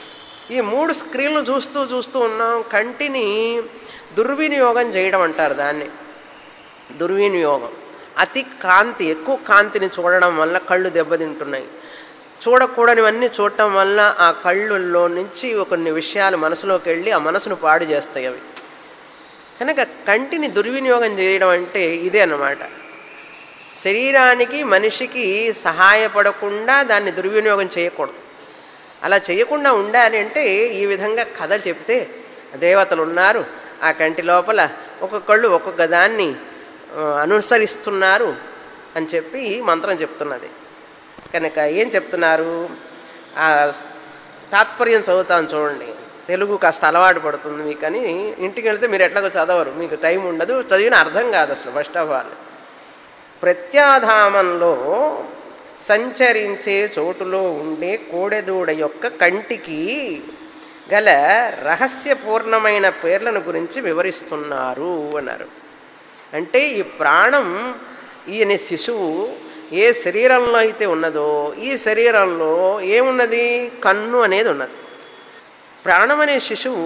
ఈ మూడు స్క్రీన్లు చూస్తూ చూస్తూ ఉన్నాం కంటిని దుర్వినియోగం చేయడం అంటారు దాన్ని దుర్వినియోగం అతి కాంతి ఎక్కువ కాంతిని చూడడం వల్ల కళ్ళు దెబ్బతింటున్నాయి చూడకూడనివన్నీ చూడటం వల్ల ఆ కళ్ళుల్లో నుంచి కొన్ని విషయాలు మనసులోకి వెళ్ళి ఆ మనసును పాడు చేస్తాయి అవి కనుక కంటిని దుర్వినియోగం చేయడం అంటే ఇదే అన్నమాట శరీరానికి మనిషికి సహాయపడకుండా దాన్ని దుర్వినియోగం చేయకూడదు అలా చేయకుండా ఉండాలి అంటే ఈ విధంగా కథలు చెప్తే దేవతలు ఉన్నారు ఆ కంటి లోపల ఒక్కొక్కళ్ళు ఒక్కొక్క దాన్ని ఆ, అనుసరిస్తున్నారు అని చెప్పి ఈ మంత్రం చెప్తున్నది కనుక ఏం చెప్తున్నారు ఆ తాత్పర్యం చదువుతాను చూడండి తెలుగు కాస్త అలవాటు పడుతుంది మీకు అని ఇంటికి వెళ్తే మీరు ఎట్లాగో చదవరు మీకు టైం ఉండదు చదివిన అర్థం కాదు అసలు ఫస్ట్ ఆఫ్ ఆల్ ప్రత్యాధామంలో సంచరించే చోటులో ఉండే కోడెదూడ యొక్క కంటికి గల రహస్యపూర్ణమైన పేర్లను గురించి వివరిస్తున్నారు అన్నారు అంటే ఈ ప్రాణం ఈయన శిశువు ఏ శరీరంలో అయితే ఉన్నదో ఈ శరీరంలో ఏమున్నది కన్ను అనేది ఉన్నది ప్రాణం అనే శిశువు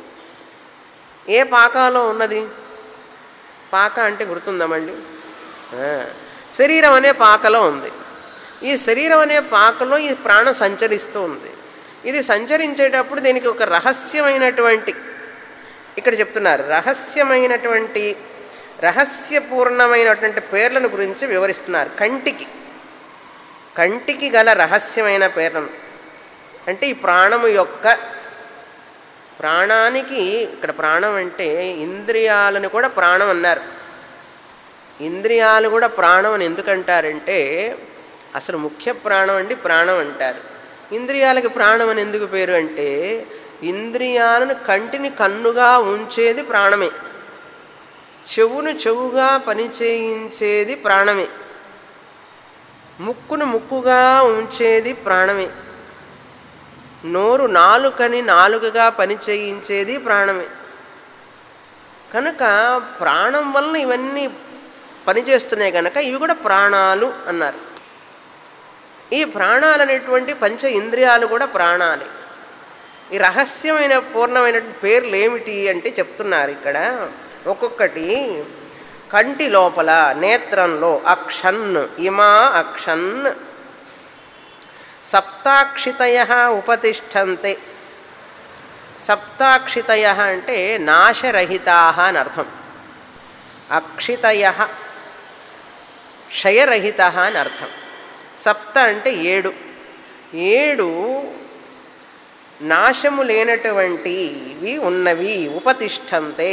ఏ పాకాలో ఉన్నది పాక అంటే గుర్తుందా మళ్ళీ ఆ, శరీరం అనే పాకలో ఉంది ఈ శరీరం అనే పాకలో ఈ ప్రాణం సంచరిస్తూ ఉంది ఇది సంచరించేటప్పుడు దీనికి ఒక రహస్యమైనటువంటి ఇక్కడ చెప్తున్నారు రహస్యమైనటువంటి రహస్యపూర్ణమైనటువంటి పేర్లను గురించి వివరిస్తున్నారు కంటికి కంటికి గల రహస్యమైన పేర్లను అంటే ఈ ప్రాణము యొక్క ప్రాణానికి ఇక్కడ ప్రాణం అంటే ఇంద్రియాలను కూడా ప్రాణం అన్నారు ఇంద్రియాలు కూడా ప్రాణం అని ఎందుకంటారంటే అసలు ముఖ్య ప్రాణం అండి ప్రాణం అంటారు ఇంద్రియాలకి ప్రాణం అని ఎందుకు పేరు అంటే ఇంద్రియాలను కంటిని కన్నుగా ఉంచేది ప్రాణమే చెవును చెవుగా పనిచేయించేది ప్రాణమే ముక్కును ముక్కుగా ఉంచేది ప్రాణమే నోరు నాలుకని నాలుకగా పనిచేయించేది ప్రాణమే కనుక ప్రాణం వలన ఇవన్నీ పనిచేస్తున్నాయి కనుక ఇవి కూడా ప్రాణాలు అన్నారు ఈ ప్రాణాలు అనేటువంటి పంచ ఇంద్రియాలు కూడా ప్రాణాలే ఈ రహస్యమైన పూర్ణమైన పేర్లు ఏమిటి అంటే చెప్తున్నారు ఇక్కడ ఒక్కొక్కటి కంటి లోపల నేత్రంలో అక్షన్ ఇమా అక్షన్ సప్తాక్షితయ ఉపతిష్టంతే సప్తాక్షితయ అంటే నాశరహితా అని అర్థం అక్షితయ క్షయరహిత అని అర్థం సప్త అంటే ఏడు ఏడు నాశము లేనటువంటివి ఉన్నవి ఉపతిష్టంతే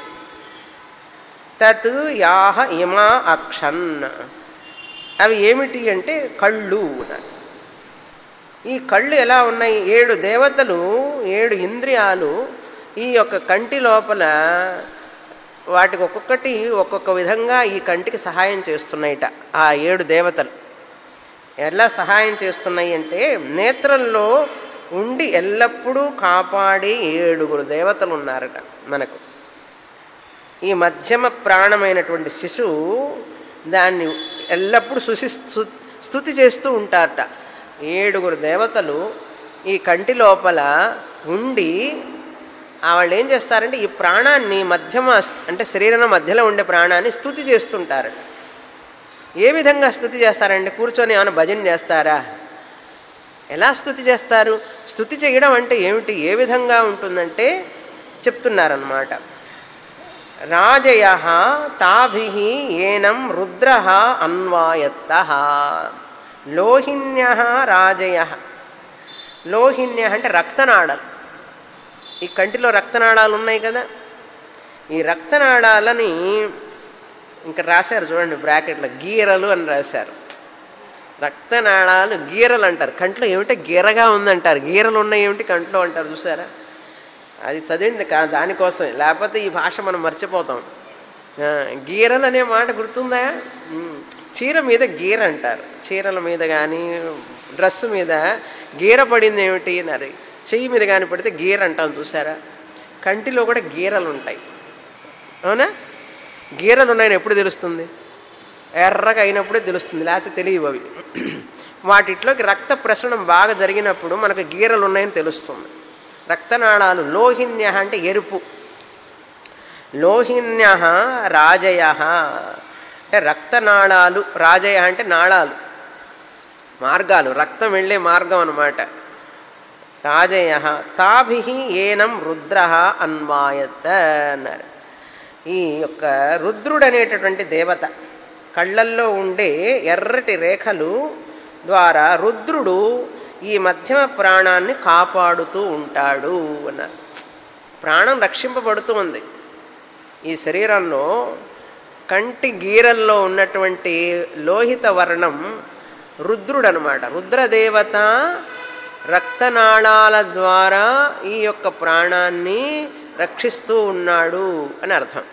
తత్ యాహ ఇమా అక్షన్ అవి ఏమిటి అంటే కళ్ళు అన్నారు ఈ కళ్ళు ఎలా ఉన్నాయి ఏడు దేవతలు ఏడు ఇంద్రియాలు ఈ యొక్క కంటి లోపల వాటికి ఒక్కొక్కటి ఒక్కొక్క విధంగా ఈ కంటికి సహాయం చేస్తున్నాయిట ఆ ఏడు దేవతలు ఎలా సహాయం చేస్తున్నాయి అంటే నేత్రంలో ఉండి ఎల్లప్పుడూ కాపాడే ఏడుగురు దేవతలు ఉన్నారట మనకు ఈ మధ్యమ ప్రాణమైనటువంటి శిశువు దాన్ని ఎల్లప్పుడూ సుశి స్తు- స్తుతి చేస్తూ ఉంటారట ఏడుగురు దేవతలు ఈ కంటి లోపల ఉండి ఆ వాళ్ళు ఏం చేస్తారంటే ఈ ప్రాణాన్ని మధ్యమ అంటే శరీరం మధ్యలో ఉండే ప్రాణాన్ని స్తుతి చేస్తుంటారట ఏ విధంగా స్థుతి చేస్తారండి కూర్చొని ఏమైనా భజన చేస్తారా ఎలా స్థుతి చేస్తారు స్థుతి చేయడం అంటే ఏమిటి ఏ విధంగా ఉంటుందంటే చెప్తున్నారన్నమాట రాజయ తాభి ఏనం రుద్ర అన్వాయత్త లోహిన్య రాజయ లోహిన్య అంటే రక్తనాళాలు ఈ కంటిలో రక్తనాళాలు ఉన్నాయి కదా ఈ రక్తనాళాలని ఇంకా రాశారు చూడండి బ్రాకెట్లో గీరలు అని రాశారు రక్తనాళాలు గీరలు అంటారు కంట్లో ఏమిటి గీరగా ఉందంటారు గీరలు ఉన్నాయి ఏమిటి కంట్లో అంటారు చూసారా అది చదివింది కా దానికోసం లేకపోతే ఈ భాష మనం మర్చిపోతాం ఆ, గీరలు అనే మాట గుర్తుందా ఉమ్. చీర మీద గీర అంటారు చీరల మీద కానీ డ్రెస్ మీద గీర పడింది ఏమిటి అని చెయ్యి మీద కానీ పడితే గీర అంటాం చూసారా కంటిలో కూడా గీరలు ఉంటాయి అవునా గీరలు ఉన్నాయని ఎప్పుడు తెలుస్తుంది ఎర్రగా అయినప్పుడే తెలుస్తుంది లేకపోతే తెలియవు అవి వాటిట్లోకి రక్త ప్రసరణం బాగా జరిగినప్పుడు మనకు గీరలు ఉన్నాయని తెలుస్తుంది రక్తనాళాలు లోహిన్య అంటే ఎరుపు లోహిన్య రాజయ అంటే రక్తనాళాలు రాజయ అంటే నాళాలు మార్గాలు రక్తం వెళ్ళే మార్గం అన్నమాట రాజయ తాభి ఏనం రుద్ర అన్వాయత అన్నారు ఈ యొక్క రుద్రుడు అనేటటువంటి దేవత కళ్ళల్లో ఉండే ఎర్రటి రేఖలు ద్వారా రుద్రుడు ఈ మధ్యమ ప్రాణాన్ని కాపాడుతూ ఉంటాడు అన్నారు ప్రాణం రక్షింపబడుతూ ఉంది ఈ శరీరంలో కంటి గీరల్లో ఉన్నటువంటి లోహిత వర్ణం రుద్రుడు అనమాట రుద్రదేవత రక్తనాళాల ద్వారా ఈ యొక్క ప్రాణాన్ని రక్షిస్తూ ఉన్నాడు అని అర్థం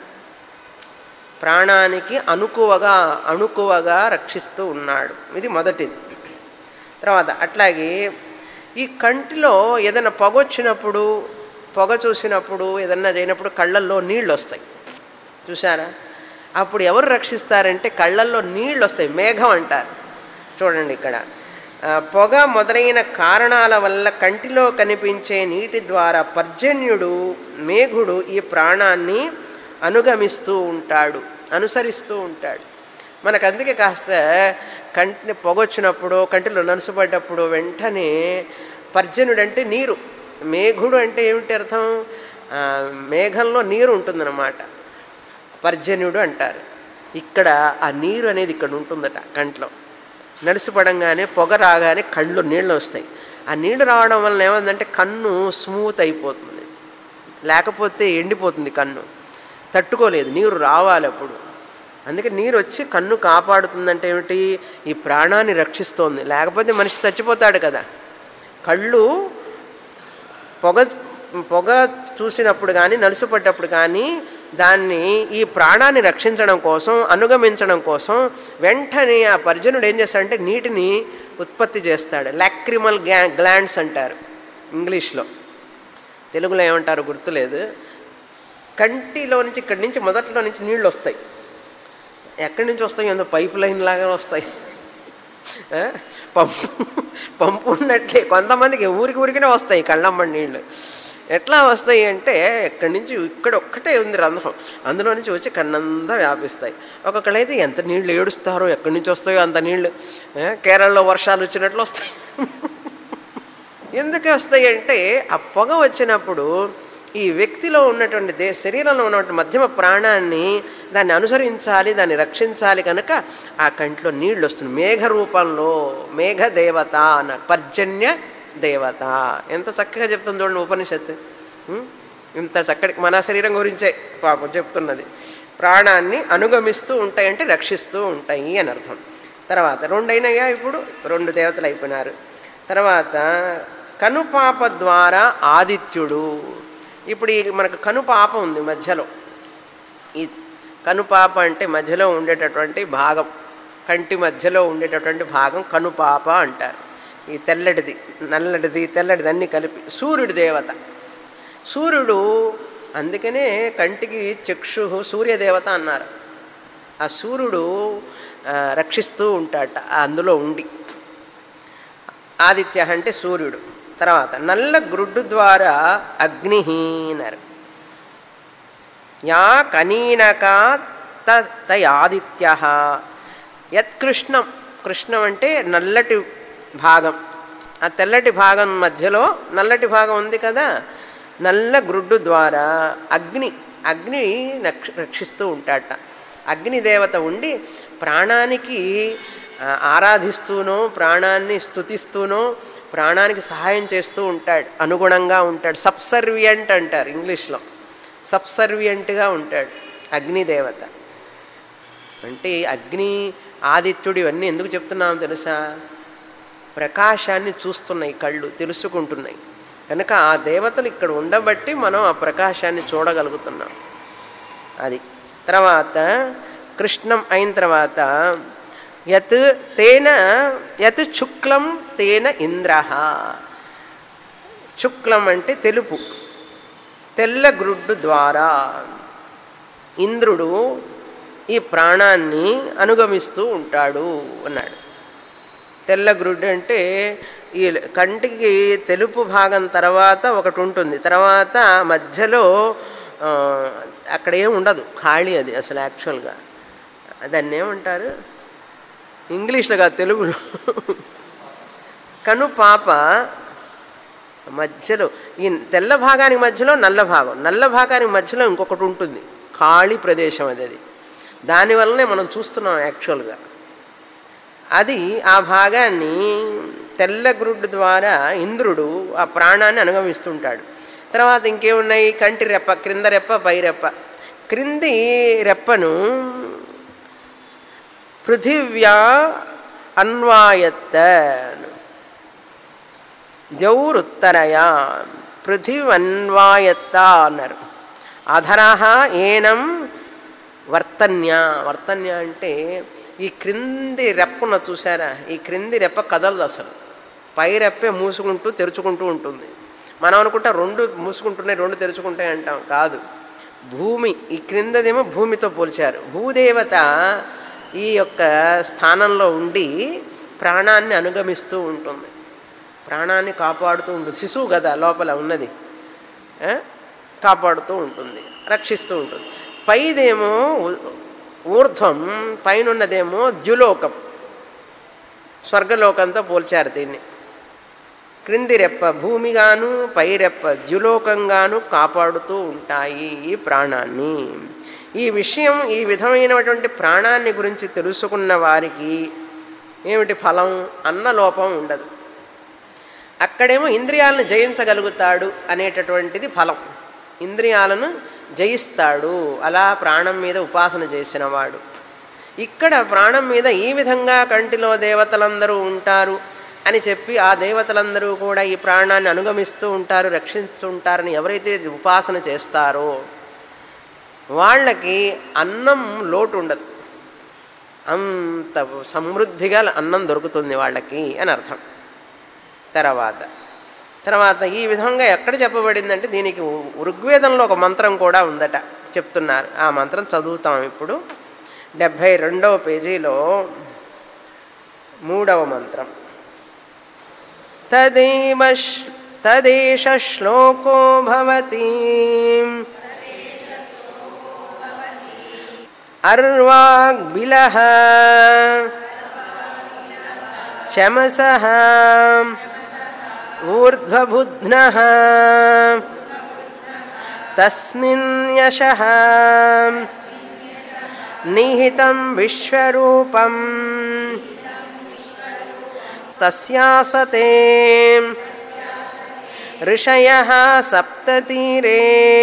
ప్రాణానికి అనుకువగా అణుకువగా రక్షిస్తూ ఉన్నాడు ఇది మొదటిది తర్వాత అట్లాగే ఈ కంటిలో ఏదైనా పొగ వచ్చినప్పుడు పొగ చూసినప్పుడు ఏదన్నా చేయనప్పుడు కళ్ళల్లో నీళ్ళు వస్తాయి చూసారా అప్పుడు ఎవరు రక్షిస్తారంటే కళ్ళల్లో నీళ్ళు వస్తాయి మేఘం అంటారు చూడండి ఇక్కడ ఆ, పొగ మొదలైన కారణాల వల్ల కంటిలో కనిపించే నీటి ద్వారా పర్జన్యుడు మేఘుడు ఈ ప్రాణాన్ని అనుగమిస్తూ ఉంటాడు అనుసరిస్తూ ఉంటాడు మనకు అందుకే కాస్త కంటిని పొగొచ్చినప్పుడు కంటిలో నలుసుపడ్డప్పుడు వెంటనే పర్జనుడు అంటే నీరు మేఘుడు అంటే ఏమిటి అర్థం ఆ, మేఘంలో నీరు ఉంటుందన్నమాట పర్జన్యుడు అంటారు ఇక్కడ ఆ నీరు అనేది ఇక్కడ ఉంటుందట కంట్లో నడిసిపడంగానే పొగ రాగానే కళ్ళు నీళ్ళు వస్తాయి ఆ నీళ్ళు రావడం వలన ఏమందంటే కన్ను స్మూత్ అయిపోతుంది లేకపోతే ఎండిపోతుంది కన్ను తట్టుకోలేదు నీరు రావాలి అప్పుడు అందుకే నీరు వచ్చి కన్ను కాపాడుతుందంటే ఏమిటి ఈ ప్రాణాన్ని రక్షిస్తోంది లేకపోతే మనిషి చచ్చిపోతాడు కదా కళ్ళు పొగ పొగ చూసినప్పుడు కానీ నలుసుపడ్డప్పుడు కానీ దాన్ని ఈ ప్రాణాన్ని రక్షించడం కోసం అనుగమించడం కోసం వెంటనే ఆ పర్జనుడు ఏం చేస్తాడంటే నీటిని ఉత్పత్తి చేస్తాడు లాక్రిమల్ గ్లా గ్లాండ్స్ అంటారు ఇంగ్లీష్లో తెలుగులో ఏమంటారు గుర్తులేదు కంటిలో నుంచి ఇక్కడి నుంచి మొదట్లో నుంచి నీళ్ళు వస్తాయి ఎక్కడి నుంచి వస్తాయి ఏదో పైప్ లైన్ లాగా వస్తాయి ఆ? పంపు పంపు ఉన్నట్లే కొంతమందికి ఊరికి ఊరికినే వస్తాయి కళ్ళమ్మ నీళ్ళు ఎట్లా వస్తాయి అంటే ఎక్కడి నుంచి ఇక్కడ ఒక్కటే ఉంది రంధ్రం అందులో నుంచి వచ్చి కన్నంతా వ్యాపిస్తాయి ఒక్కొక్కళ్ళైతే ఎంత నీళ్ళు ఏడుస్తారో ఎక్కడి నుంచి వస్తాయో అంత నీళ్ళు ఆ? కేరళలో వర్షాలు వచ్చినట్లు వస్తాయి ఎందుకు వస్తాయి అంటే ఆ పొగ వచ్చినప్పుడు ఈ వ్యక్తిలో ఉన్నటువంటి దే శరీరంలో ఉన్నటువంటి మధ్యమ ప్రాణాన్ని దాన్ని అనుసరించాలి దాన్ని రక్షించాలి కనుక ఆ కంట్లో నీళ్ళు వస్తుంది మేఘ రూపంలో మేఘ దేవత అన్నారు పర్జన్య దేవత ఎంత చక్కగా చెప్తుంది చూడండి ఉపనిషత్తు ఉం? ఇంత చక్కటి మన శరీరం గురించే పాపం చెప్తున్నది ప్రాణాన్ని అనుగమిస్తూ ఉంటాయంటే రక్షిస్తూ ఉంటాయి అని అర్థం తర్వాత రెండైనగా ఇప్పుడు రెండు దేవతలు అయిపోయినారు తర్వాత కనుపాప ద్వారా ఆదిత్యుడు ఇప్పుడు ఈ మనకు కనుపాప ఉంది మధ్యలో ఈ కనుపాప అంటే మధ్యలో ఉండేటటువంటి భాగం కంటి మధ్యలో ఉండేటటువంటి భాగం కనుపాప అంటారు ఈ తెల్లటిది నల్లటిది తెల్లటిది అన్నీ కలిపి సూర్యుడి దేవత సూర్యుడు అందుకనే కంటికి చక్షు సూర్యదేవత అన్నారు ఆ సూర్యుడు ఆ, రక్షిస్తూ ఉంటాడట అందులో ఉండి ఆదిత్య అంటే సూర్యుడు తర్వాత నల్ల గ్రుడ్డు ద్వారా అగ్ని అన్నారు యా కనీనక తయాదిత్య యత్కృష్ణం కృష్ణం అంటే నల్లటి భాగం ఆ తెల్లటి భాగం మధ్యలో నల్లటి భాగం ఉంది కదా నల్ల గ్రుడ్డు ద్వారా అగ్ని అగ్ని రక్ష రక్షిస్తూ ఉంటాడట అగ్ని దేవత ఉండి ప్రాణానికి ఆ, ఆరాధిస్తూనో ప్రాణాన్ని స్తుతిస్తూనో ప్రాణానికి సహాయం చేస్తూ ఉంటాడు అనుగుణంగా ఉంటాడు సబ్సర్వియంట్ అంటారు ఇంగ్లీష్లో సబ్సర్వియంట్గా ఉంటాడు అగ్నిదేవత అంటే అగ్ని ఆదిత్యుడు ఇవన్నీ ఎందుకు చెప్తున్నాం తెలుసా ప్రకాశాన్ని చూస్తున్నాయి కళ్ళు తెలుసుకుంటున్నాయి కనుక ఆ దేవతలు ఇక్కడ ఉండబట్టి మనం ఆ ప్రకాశాన్ని చూడగలుగుతున్నాం అది తర్వాత కృష్ణం అయిన తర్వాత యత్ తేన యత్ శుక్లం తేన ఇంద్ర శుక్లం అంటే తెలుపు తెల్ల గ్రుడ్డు ద్వారా ఇంద్రుడు ఈ ప్రాణాన్ని అనుగమిస్తూ ఉంటాడు అన్నాడు తెల్ల గ్రుడ్డు అంటే ఈ కంటికి తెలుపు భాగం తర్వాత ఒకటి ఉంటుంది తర్వాత మధ్యలో ఆ, అక్కడ ఏం ఉండదు ఖాళీ అది అసలు యాక్చువల్గా దాన్ని ఏమంటారు ఇంగ్లీష్లో కాదు తెలుగులో కను పాప మధ్యలో ఈ తెల్ల భాగానికి మధ్యలో నల్ల భాగం నల్ల భాగానికి మధ్యలో ఇంకొకటి ఉంటుంది ఖాళీ ప్రదేశం అది అది దానివల్లనే మనం చూస్తున్నాం యాక్చువల్గా అది ఆ భాగాన్ని తెల్ల గ్రుడ్డు ద్వారా ఇంద్రుడు ఆ ప్రాణాన్ని అనుగమిస్తుంటాడు తర్వాత ఇంకేమున్నాయి కంటి రెప్ప క్రింద రెప్ప పై రెప్ప క్రింది రెప్పను పృథివ్యా అన్వాయత్త జౌరుత్తరయా పృథివన్వాయత్త అన్నారు అధరహ ఏనం వర్తన్య వర్తన్య అంటే ఈ క్రింది రెప్పన చూసారా ఈ క్రింది రెప్ప కదలదు అసలు పై రెప్పే మూసుకుంటూ తెరుచుకుంటూ ఉంటుంది మనం అనుకుంటా రెండు మూసుకుంటున్నాయి రెండు తెరుచుకుంటాయి అంటాం కాదు భూమి ఈ క్రిందదేమో భూమితో పోల్చారు భూదేవత ఈ యొక్క స్థానంలో ఉండి ప్రాణాన్ని అనుగమిస్తూ ఉంటుంది ప్రాణాన్ని కాపాడుతూ ఉంటుంది శిశువు కదా లోపల ఉన్నది ఆ? కాపాడుతూ ఉంటుంది రక్షిస్తూ ఉంటుంది పైదేమో ఊ- ఊర్ధ్వం పైనున్నదేమో ద్యులోకం స్వర్గలోకంతో పోల్చారు దీన్ని క్రింది రెప్ప భూమిగాను పై రెప్ప ద్యులోకంగాను కాపాడుతూ ఉంటాయి ఈ ప్రాణాన్ని ఈ విషయం ఈ విధమైనటువంటి ప్రాణాన్ని గురించి తెలుసుకున్న వారికి ఏమిటి ఫలం అన్న లోపం ఉండదు అక్కడేమో ఇంద్రియాలను జయించగలుగుతాడు అనేటటువంటిది ఫలం ఇంద్రియాలను జయిస్తాడు అలా ప్రాణం మీద ఉపాసన చేసినవాడు ఇక్కడ ప్రాణం మీద ఈ విధంగా కంటిలో దేవతలందరూ ఉంటారు అని చెప్పి ఆ దేవతలందరూ కూడా ఈ ప్రాణాన్ని అనుగమిస్తూ ఉంటారు రక్షిస్తూ ఉంటారని ఎవరైతే ఉపాసన చేస్తారో వాళ్ళకి అన్నం లోటు ఉండదు అంత సమృద్ధిగా అన్నం దొరుకుతుంది వాళ్ళకి అని అర్థం తర్వాత తర్వాత ఈ విధంగా ఎక్కడ చెప్పబడిందంటే దీనికి ఋగ్వేదంలో ఒక మంత్రం కూడా ఉందట చెప్తున్నారు ఆ మంత్రం చదువుతాం ఇప్పుడు డెబ్భై రెండవ పేజీలో మూడవ మంత్రం తదేవ శ్ల- తదేష శ్లోకో భవతి అర్వాగ్బిలః చమసః ఊర్ధ్వబుధ్నః తస్మిన్ యశః నిహితం విశ్వరూపం తస్యాసతే ఋషయः సప్తతీరే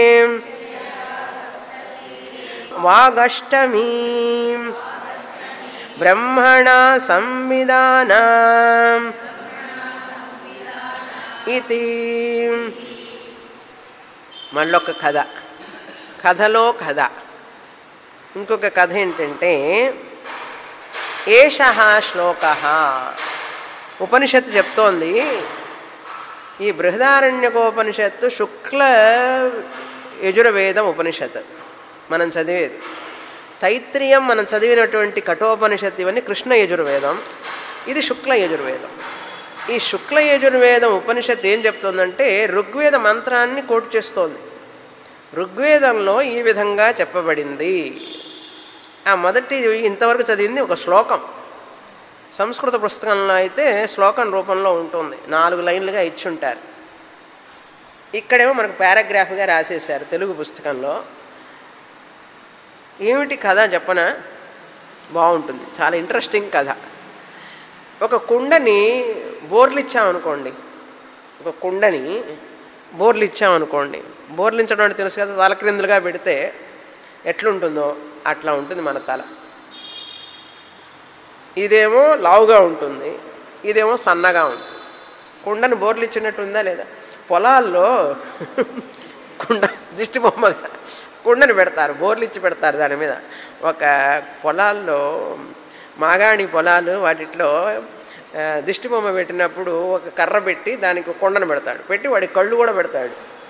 వాగష్టమీ బ్రహ్మణా సంవిధానా ఇది మళ్ళొక కథ కథలో కథ ఇంకొక కథ ఏంటంటే ఏష శ్లోక ఉపనిషత్తు చెప్తోంది ఈ బృహదారణ్యకోపనిషత్తు శుక్ల యజుర్వేదం ఉపనిషత్తు మనం చదివేది తైత్రీయం మనం చదివినటువంటి కఠోపనిషత్తు ఇవన్నీ కృష్ణ యజుర్వేదం ఇది శుక్ల యజుర్వేదం ఈ శుక్ల యజుర్వేదం ఉపనిషత్తు ఏం చెప్తుందంటే ఋగ్వేద మంత్రాన్ని కోట్ చేస్తోంది ఋగ్వేదంలో ఈ విధంగా చెప్పబడింది ఆ మొదటి ఇంతవరకు చదివింది ఒక శ్లోకం సంస్కృత పుస్తకంలో అయితే శ్లోకం రూపంలో ఉంటుంది నాలుగు లైన్లుగా ఇచ్చుంటారు ఇక్కడేమో మనకు పారాగ్రాఫ్గా రాసేశారు తెలుగు పుస్తకంలో ఏమిటి కథ చెప్పన బాగుంటుంది చాలా ఇంట్రెస్టింగ్ కథ ఒక కుండని బోర్లు ఇచ్చామనుకోండి ఒక కుండని బోర్లు ఇచ్చామనుకోండి బోర్లు ఇచ్చడం అంటే తెలుసు కదా తలక్రిందులుగా పెడితే ఎట్లుంటుందో అట్లా ఉంటుంది మన తల ఇదేమో లావుగా ఉంటుంది ఇదేమో సన్నగా ఉంటుంది కుండని బోర్లు ఇచ్చినట్టు ఉందా లేదా పొలాల్లో కుండ దిష్టి బొమ్మగా కుండని పెడతారు బోర్లు ఇచ్చి పెడతారు దాని మీద ఒక పొలాల్లో మాగాణి పొలాలు వాటిట్లో ఆ, దిష్టి బొమ్మ పెట్టినప్పుడు ఒక కర్ర పెట్టి దానికి ఒక కొండను పెడతాడు పెట్టి వాడి కళ్ళు కూడా పెడతాడు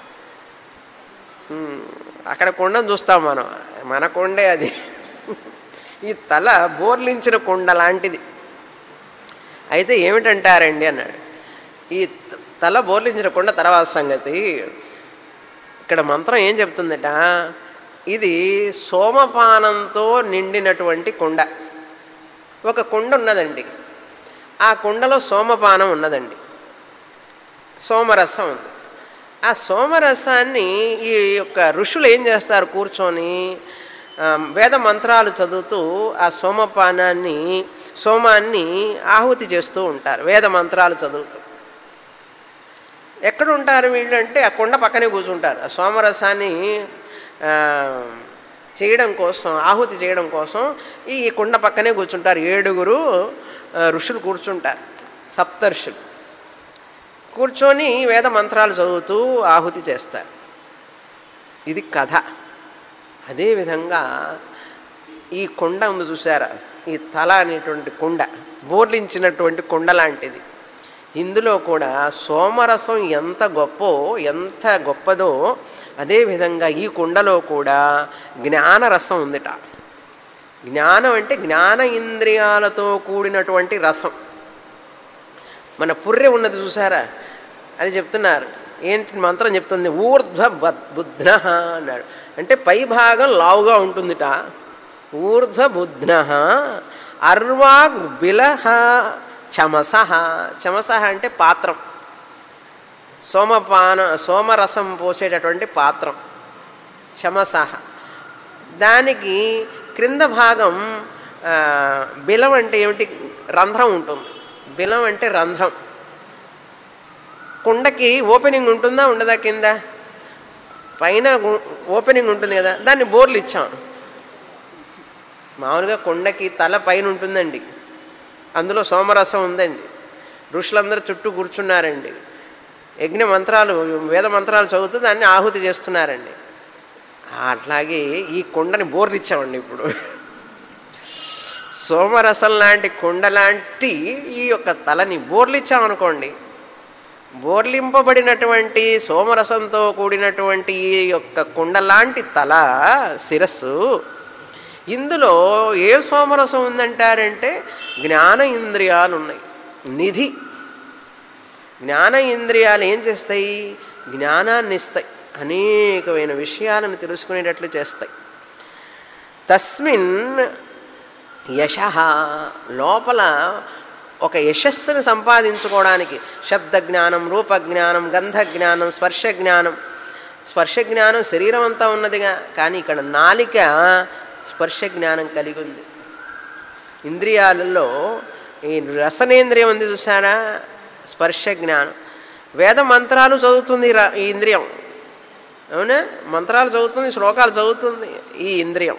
ఉమ్, అక్కడ కొండను చూస్తాం మనం మన కొండే అది ఈ తల బోర్లించిన కొండ లాంటిది అయితే ఏమిటంటారండి అన్నాడు ఈ త- తల బోర్లించకుండా తర్వాత సంగతి ఇక్కడ మంత్రం ఏం చెప్తుందట ఇది సోమపానంతో నిండినటువంటి కుండ ఒక కుండ ఉన్నదండి ఆ కుండలో సోమపానం ఉన్నదండి సోమరసం ఉంది ఆ సోమరసాన్ని ఈ యొక్క ఋషులు ఏం చేస్తారు కూర్చొని ఆ, వేద మంత్రాలు చదువుతూ ఆ సోమపానాన్ని సోమాన్ని ఆహుతి చేస్తూ ఉంటారు వేద మంత్రాలు చదువుతూ ఎక్కడ ఉంటారు వీళ్ళు అంటే ఆ కొండ పక్కనే కూర్చుంటారు ఆ సోమరసాన్ని ఆ, చేయడం కోసం ఆహుతి చేయడం కోసం ఈ కొండ పక్కనే కూర్చుంటారు ఏడుగురు ఆ, ఋషులు కూర్చుంటారు సప్తర్షులు కూర్చొని వేద మంత్రాలు చదువుతూ ఆహుతి చేస్తారు ఇది కథ అదేవిధంగా ఈ కొండ ఉంది చూసారా ఈ తల అనేటువంటి కుండ బోర్లించినటువంటి కుండ లాంటిది ఇందులో కూడా సోమరసం ఎంత గొప్పో ఎంత గొప్పదో అదేవిధంగా ఈ కుండలో కూడా జ్ఞానరసం ఉందిట జ్ఞానం అంటే జ్ఞాన ఇంద్రియాలతో కూడినటువంటి రసం మన పుర్రె ఉన్నది చూసారా అది చెప్తున్నారు ఏంటి మంత్రం చెప్తుంది ఊర్ధ్వ బద్- బుధ్న అన్నాడు అంటే పై భాగం లావుగా ఉంటుందిట ఊర్ధ్వ బుధ్న అర్వాగ్ బిలహ చమస చమస అంటే పాత్రం సోమపాన సోమరసం పోసేటటువంటి పాత్రం చమస దానికి క్రింద భాగం ఆ, బిలం అంటే ఏమిటి రంధ్రం ఉంటుంది బిలం అంటే రంధ్రం కుండకి ఓపెనింగ్ ఉంటుందా ఉండదా కింద పైన గు- ఓపెనింగ్ ఉంటుంది కదా దాన్ని బోర్లు ఇచ్చాం మామూలుగా కుండకి తల పైన ఉంటుందండి అందులో సోమరసం ఉందండి ఋషులందరూ చుట్టూ కూర్చున్నారండి యజ్ఞ మంత్రాలు వేద మంత్రాలు చదువుతూ దాన్ని ఆహుతి చేస్తున్నారండి అట్లాగే ఈ కుండని బోర్లు ఇచ్చామండి ఇప్పుడు సోమరసం లాంటి కుండ లాంటి ఈ యొక్క తలని బోర్లిచ్చామనుకోండి బోర్లింపబడినటువంటి సోమరసంతో కూడినటువంటి ఈ యొక్క కుండ లాంటి తల శిరస్సు ఇందులో ఏ సోమరసం ఉందంటారంటే జ్ఞాన ఇంద్రియాలు ఉన్నాయి నిధి జ్ఞాన ఇంద్రియాలు ఏం చేస్తాయి జ్ఞానాన్ని ఇస్తాయి అనేకమైన విషయాలను తెలుసుకునేటట్లు చేస్తాయి తస్మిన్ యశ లోపల ఒక యశస్సును సంపాదించుకోవడానికి శబ్ద జ్ఞానం రూప జ్ఞానం గంధ జ్ఞానం స్పర్శ జ్ఞానం స్పర్శ జ్ఞానం శరీరం అంతా ఉన్నదిగా కానీ ఇక్కడ నాలిక స్పర్శ జ్ఞానం కలిగి ఉంది ఇంద్రియాలలో ఈ రసనేంద్రియం ఉంది చూసారా స్పర్శ జ్ఞానం వేద మంత్రాలు చదువుతుంది ఈ ర- ఈ ఇంద్రియం అవునా మంత్రాలు చదువుతుంది శ్లోకాలు చదువుతుంది ఈ ఇంద్రియం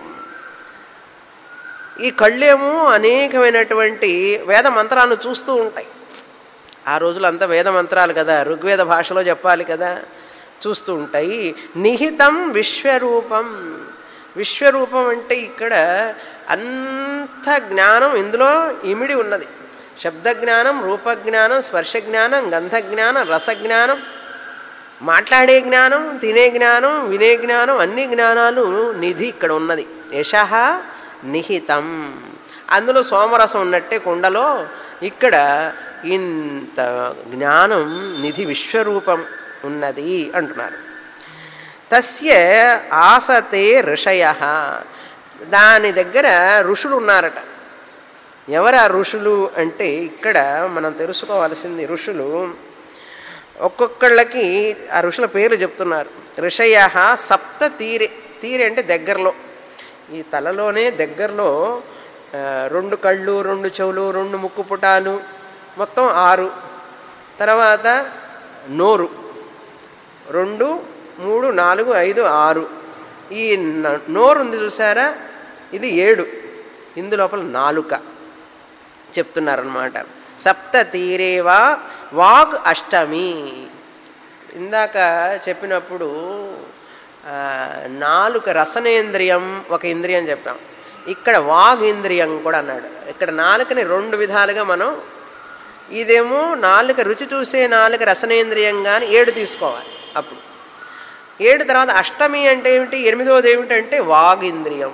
ఈ కళ్ళేమో అనేకమైనటువంటి వేద మంత్రాలను చూస్తూ ఉంటాయి ఆ రోజులు అంతా వేద మంత్రాలు కదా ఋగ్వేద భాషలో చెప్పాలి కదా చూస్తూ ఉంటాయి నిహితం విశ్వరూపం విశ్వరూపం అంటే ఇక్కడ అంత జ్ఞానం ఇందులో ఇమిడి ఉన్నది శబ్ద జ్ఞానం రూపజ్ఞానం స్పర్శ జ్ఞానం గంధ జ్ఞానం రసజ్ఞానం మాట్లాడే జ్ఞానం తినే జ్ఞానం వినే జ్ఞానం అన్ని జ్ఞానాలు నిధి ఇక్కడ ఉన్నది యశ నిహితం అందులో సోమరసం ఉన్నట్టే కుండలో ఇక్కడ ఇంత జ్ఞానం నిధి విశ్వరూపం ఉన్నది అంటున్నారు తస్య ఆసతే ఋషయ దాని దగ్గర ఋషులు ఉన్నారట ఎవరు ఆ ఋషులు అంటే ఇక్కడ మనం తెలుసుకోవాల్సింది ఋషులు ఒక్కొక్కళ్ళకి ఆ ఋషుల పేర్లు చెప్తున్నారు ఋషయ సప్త తీరే తీరే అంటే దగ్గరలో ఈ తలలోనే దగ్గరలో ఆ, రెండు కళ్ళు రెండు చెవులు రెండు ముక్కు పుటాలు మొత్తం ఆరు తర్వాత నోరు రెండు మూడు నాలుగు ఐదు ఆరు ఈ న- నోరు ఉంది చూసారా ఇది ఏడు ఇందు లోపల నాలుక చెప్తున్నారనమాట సప్త తీరేవా వాగ్ అష్టమి ఇందాక చెప్పినప్పుడు ఆ, నాలుక రసనేంద్రియం ఒక ఇంద్రియం చెప్పాం ఇక్కడ వాగ్ ఇంద్రియం కూడా అన్నాడు ఇక్కడ నాలుకని రెండు విధాలుగా మనం ఇదేమో నాలుక రుచి చూసే నాలుక రసనేంద్రియం కానీ ఏడు తీసుకోవాలి అప్పుడు ఏడు తర్వాత అష్టమి అంటే ఏమిటి ఎనిమిదవది ఏమిటంటే వాగింద్రియం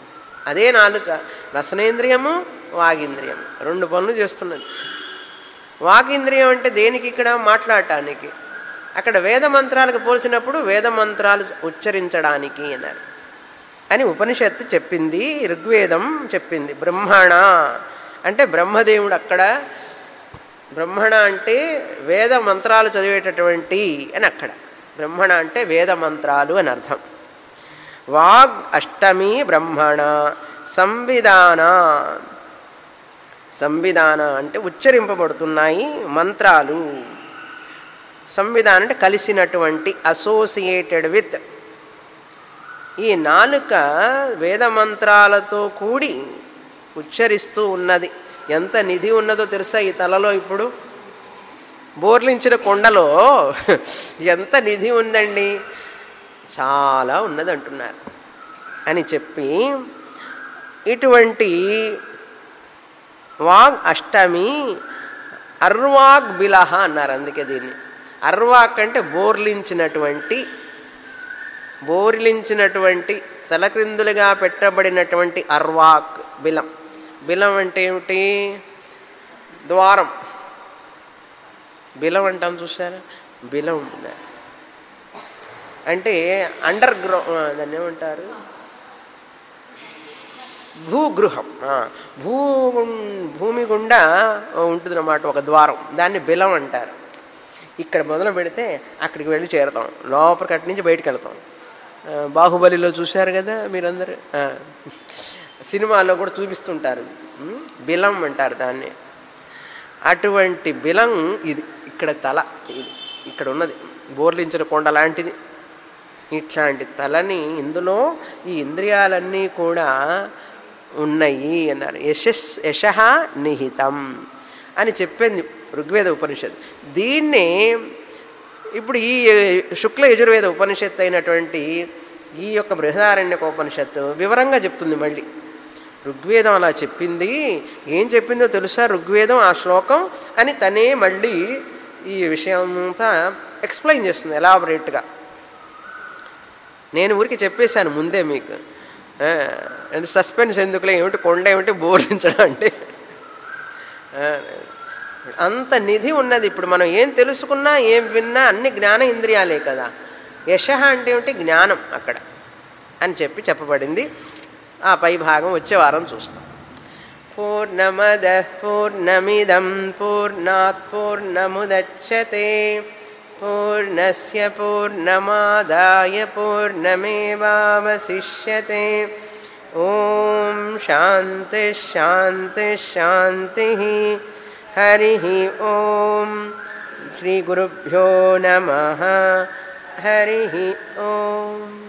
అదే నాలుక రసనేంద్రియము వాగింద్రియం రెండు పనులు చేస్తున్నది వాగింద్రియం అంటే దేనికి ఇక్కడ మాట్లాడటానికి అక్కడ వేద మంత్రాలకు పోల్చినప్పుడు వేద మంత్రాలు ఉచ్చరించడానికి అన్నారు అని ఉపనిషత్తు చెప్పింది ఋగ్వేదం చెప్పింది బ్రహ్మణ అంటే బ్రహ్మదేవుడు అక్కడ బ్రహ్మణ అంటే వేద మంత్రాలు చదివేటటువంటి అని అక్కడ బ్రహ్మణ అంటే వేద మంత్రాలు అని అర్థం వాగ్ అష్టమి బ్రహ్మణ సంవిధాన సంవిధాన అంటే ఉచ్చరింపబడుతున్నాయి మంత్రాలు సంవిధానం అంటే కలిసినటువంటి అసోసియేటెడ్ విత్ ఈ నాలుక వేద మంత్రాలతో కూడి ఉచ్చరిస్తూ ఉన్నది ఎంత నిధి ఉన్నదో తెలుసా ఈ తలలో ఇప్పుడు బోర్లించిన కొండలో ఎంత నిధి ఉందండి చాలా ఉన్నది అంటున్నారు అని చెప్పి ఇటువంటి వాగ్ అష్టమి అర్వాగ్ బిలహ అన్నారు అందుకే దీన్ని అర్వాక్ అంటే బోర్లించినటువంటి బోర్లించినటువంటి తలక్రిందులుగా పెట్టబడినటువంటి అర్వాక్ బిలం బిలం అంటే ఏమిటి ద్వారం బిలం అంటాం చూసారా బిలం అంటే అండర్ గ్రౌ దాన్ని ఏమంటారు భూగృహం భూ భూమి గుండా ఉంటుంది అన్నమాట ఒక ద్వారం దాన్ని బిలం అంటారు ఇక్కడ మొదలు పెడితే అక్కడికి వెళ్ళి చేరుతాం లోపలికి అటు నుంచి బయటకు వెళ్తాం బాహుబలిలో చూశారు కదా మీరందరూ సినిమాలో కూడా చూపిస్తుంటారు బిలం అంటారు దాన్ని అటువంటి బిలం ఇది ఇక్కడ తల ఇది ఇక్కడ ఉన్నది బోర్లించిన కొండ లాంటిది ఇట్లాంటి తలని ఇందులో ఈ ఇంద్రియాలన్నీ కూడా ఉన్నాయి అన్నారు యశస్ యశ నిహితం అని చెప్పింది ఋగ్వేద ఉపనిషత్తు దీన్నే ఇప్పుడు ఈ శుక్ల యజుర్వేద ఉపనిషత్తు అయినటువంటి ఈ యొక్క బృహదారణ్యక ఉపనిషత్తు వివరంగా చెప్తుంది మళ్ళీ ఋగ్వేదం అలా చెప్పింది ఏం చెప్పిందో తెలుసా ఋగ్వేదం ఆ శ్లోకం అని తనే మళ్ళీ ఈ విషయం అంతా ఎక్స్ప్లెయిన్ చేస్తుంది ఎలాబరేట్గా నేను ఊరికి చెప్పేశాను ముందే మీకు అంటే సస్పెన్స్ ఎందుకులే ఏమిటి కొండ ఏమిటి బోర్లించడం అంటే అంత నిధి ఉన్నది ఇప్పుడు మనం ఏం తెలుసుకున్నా ఏం విన్నా అన్ని జ్ఞాన ఇంద్రియాలే కదా యశ అంటే ఏమిటి జ్ఞానం అక్కడ అని చెప్పి చెప్పబడింది ఆ పై భాగం వచ్చే వారం చూస్తాం పూర్ణమద పూర్ణమిదం పూర్ణాత్ పూర్ణముదచ్చతే పూర్ణస్య పూర్ణమాదాయ పూర్ణమేవావశిష్యతే ఓం శాంతి శాంతి శాంతి హరి ఓం శ్రీ గురుభ్యో నమ హరి ఓం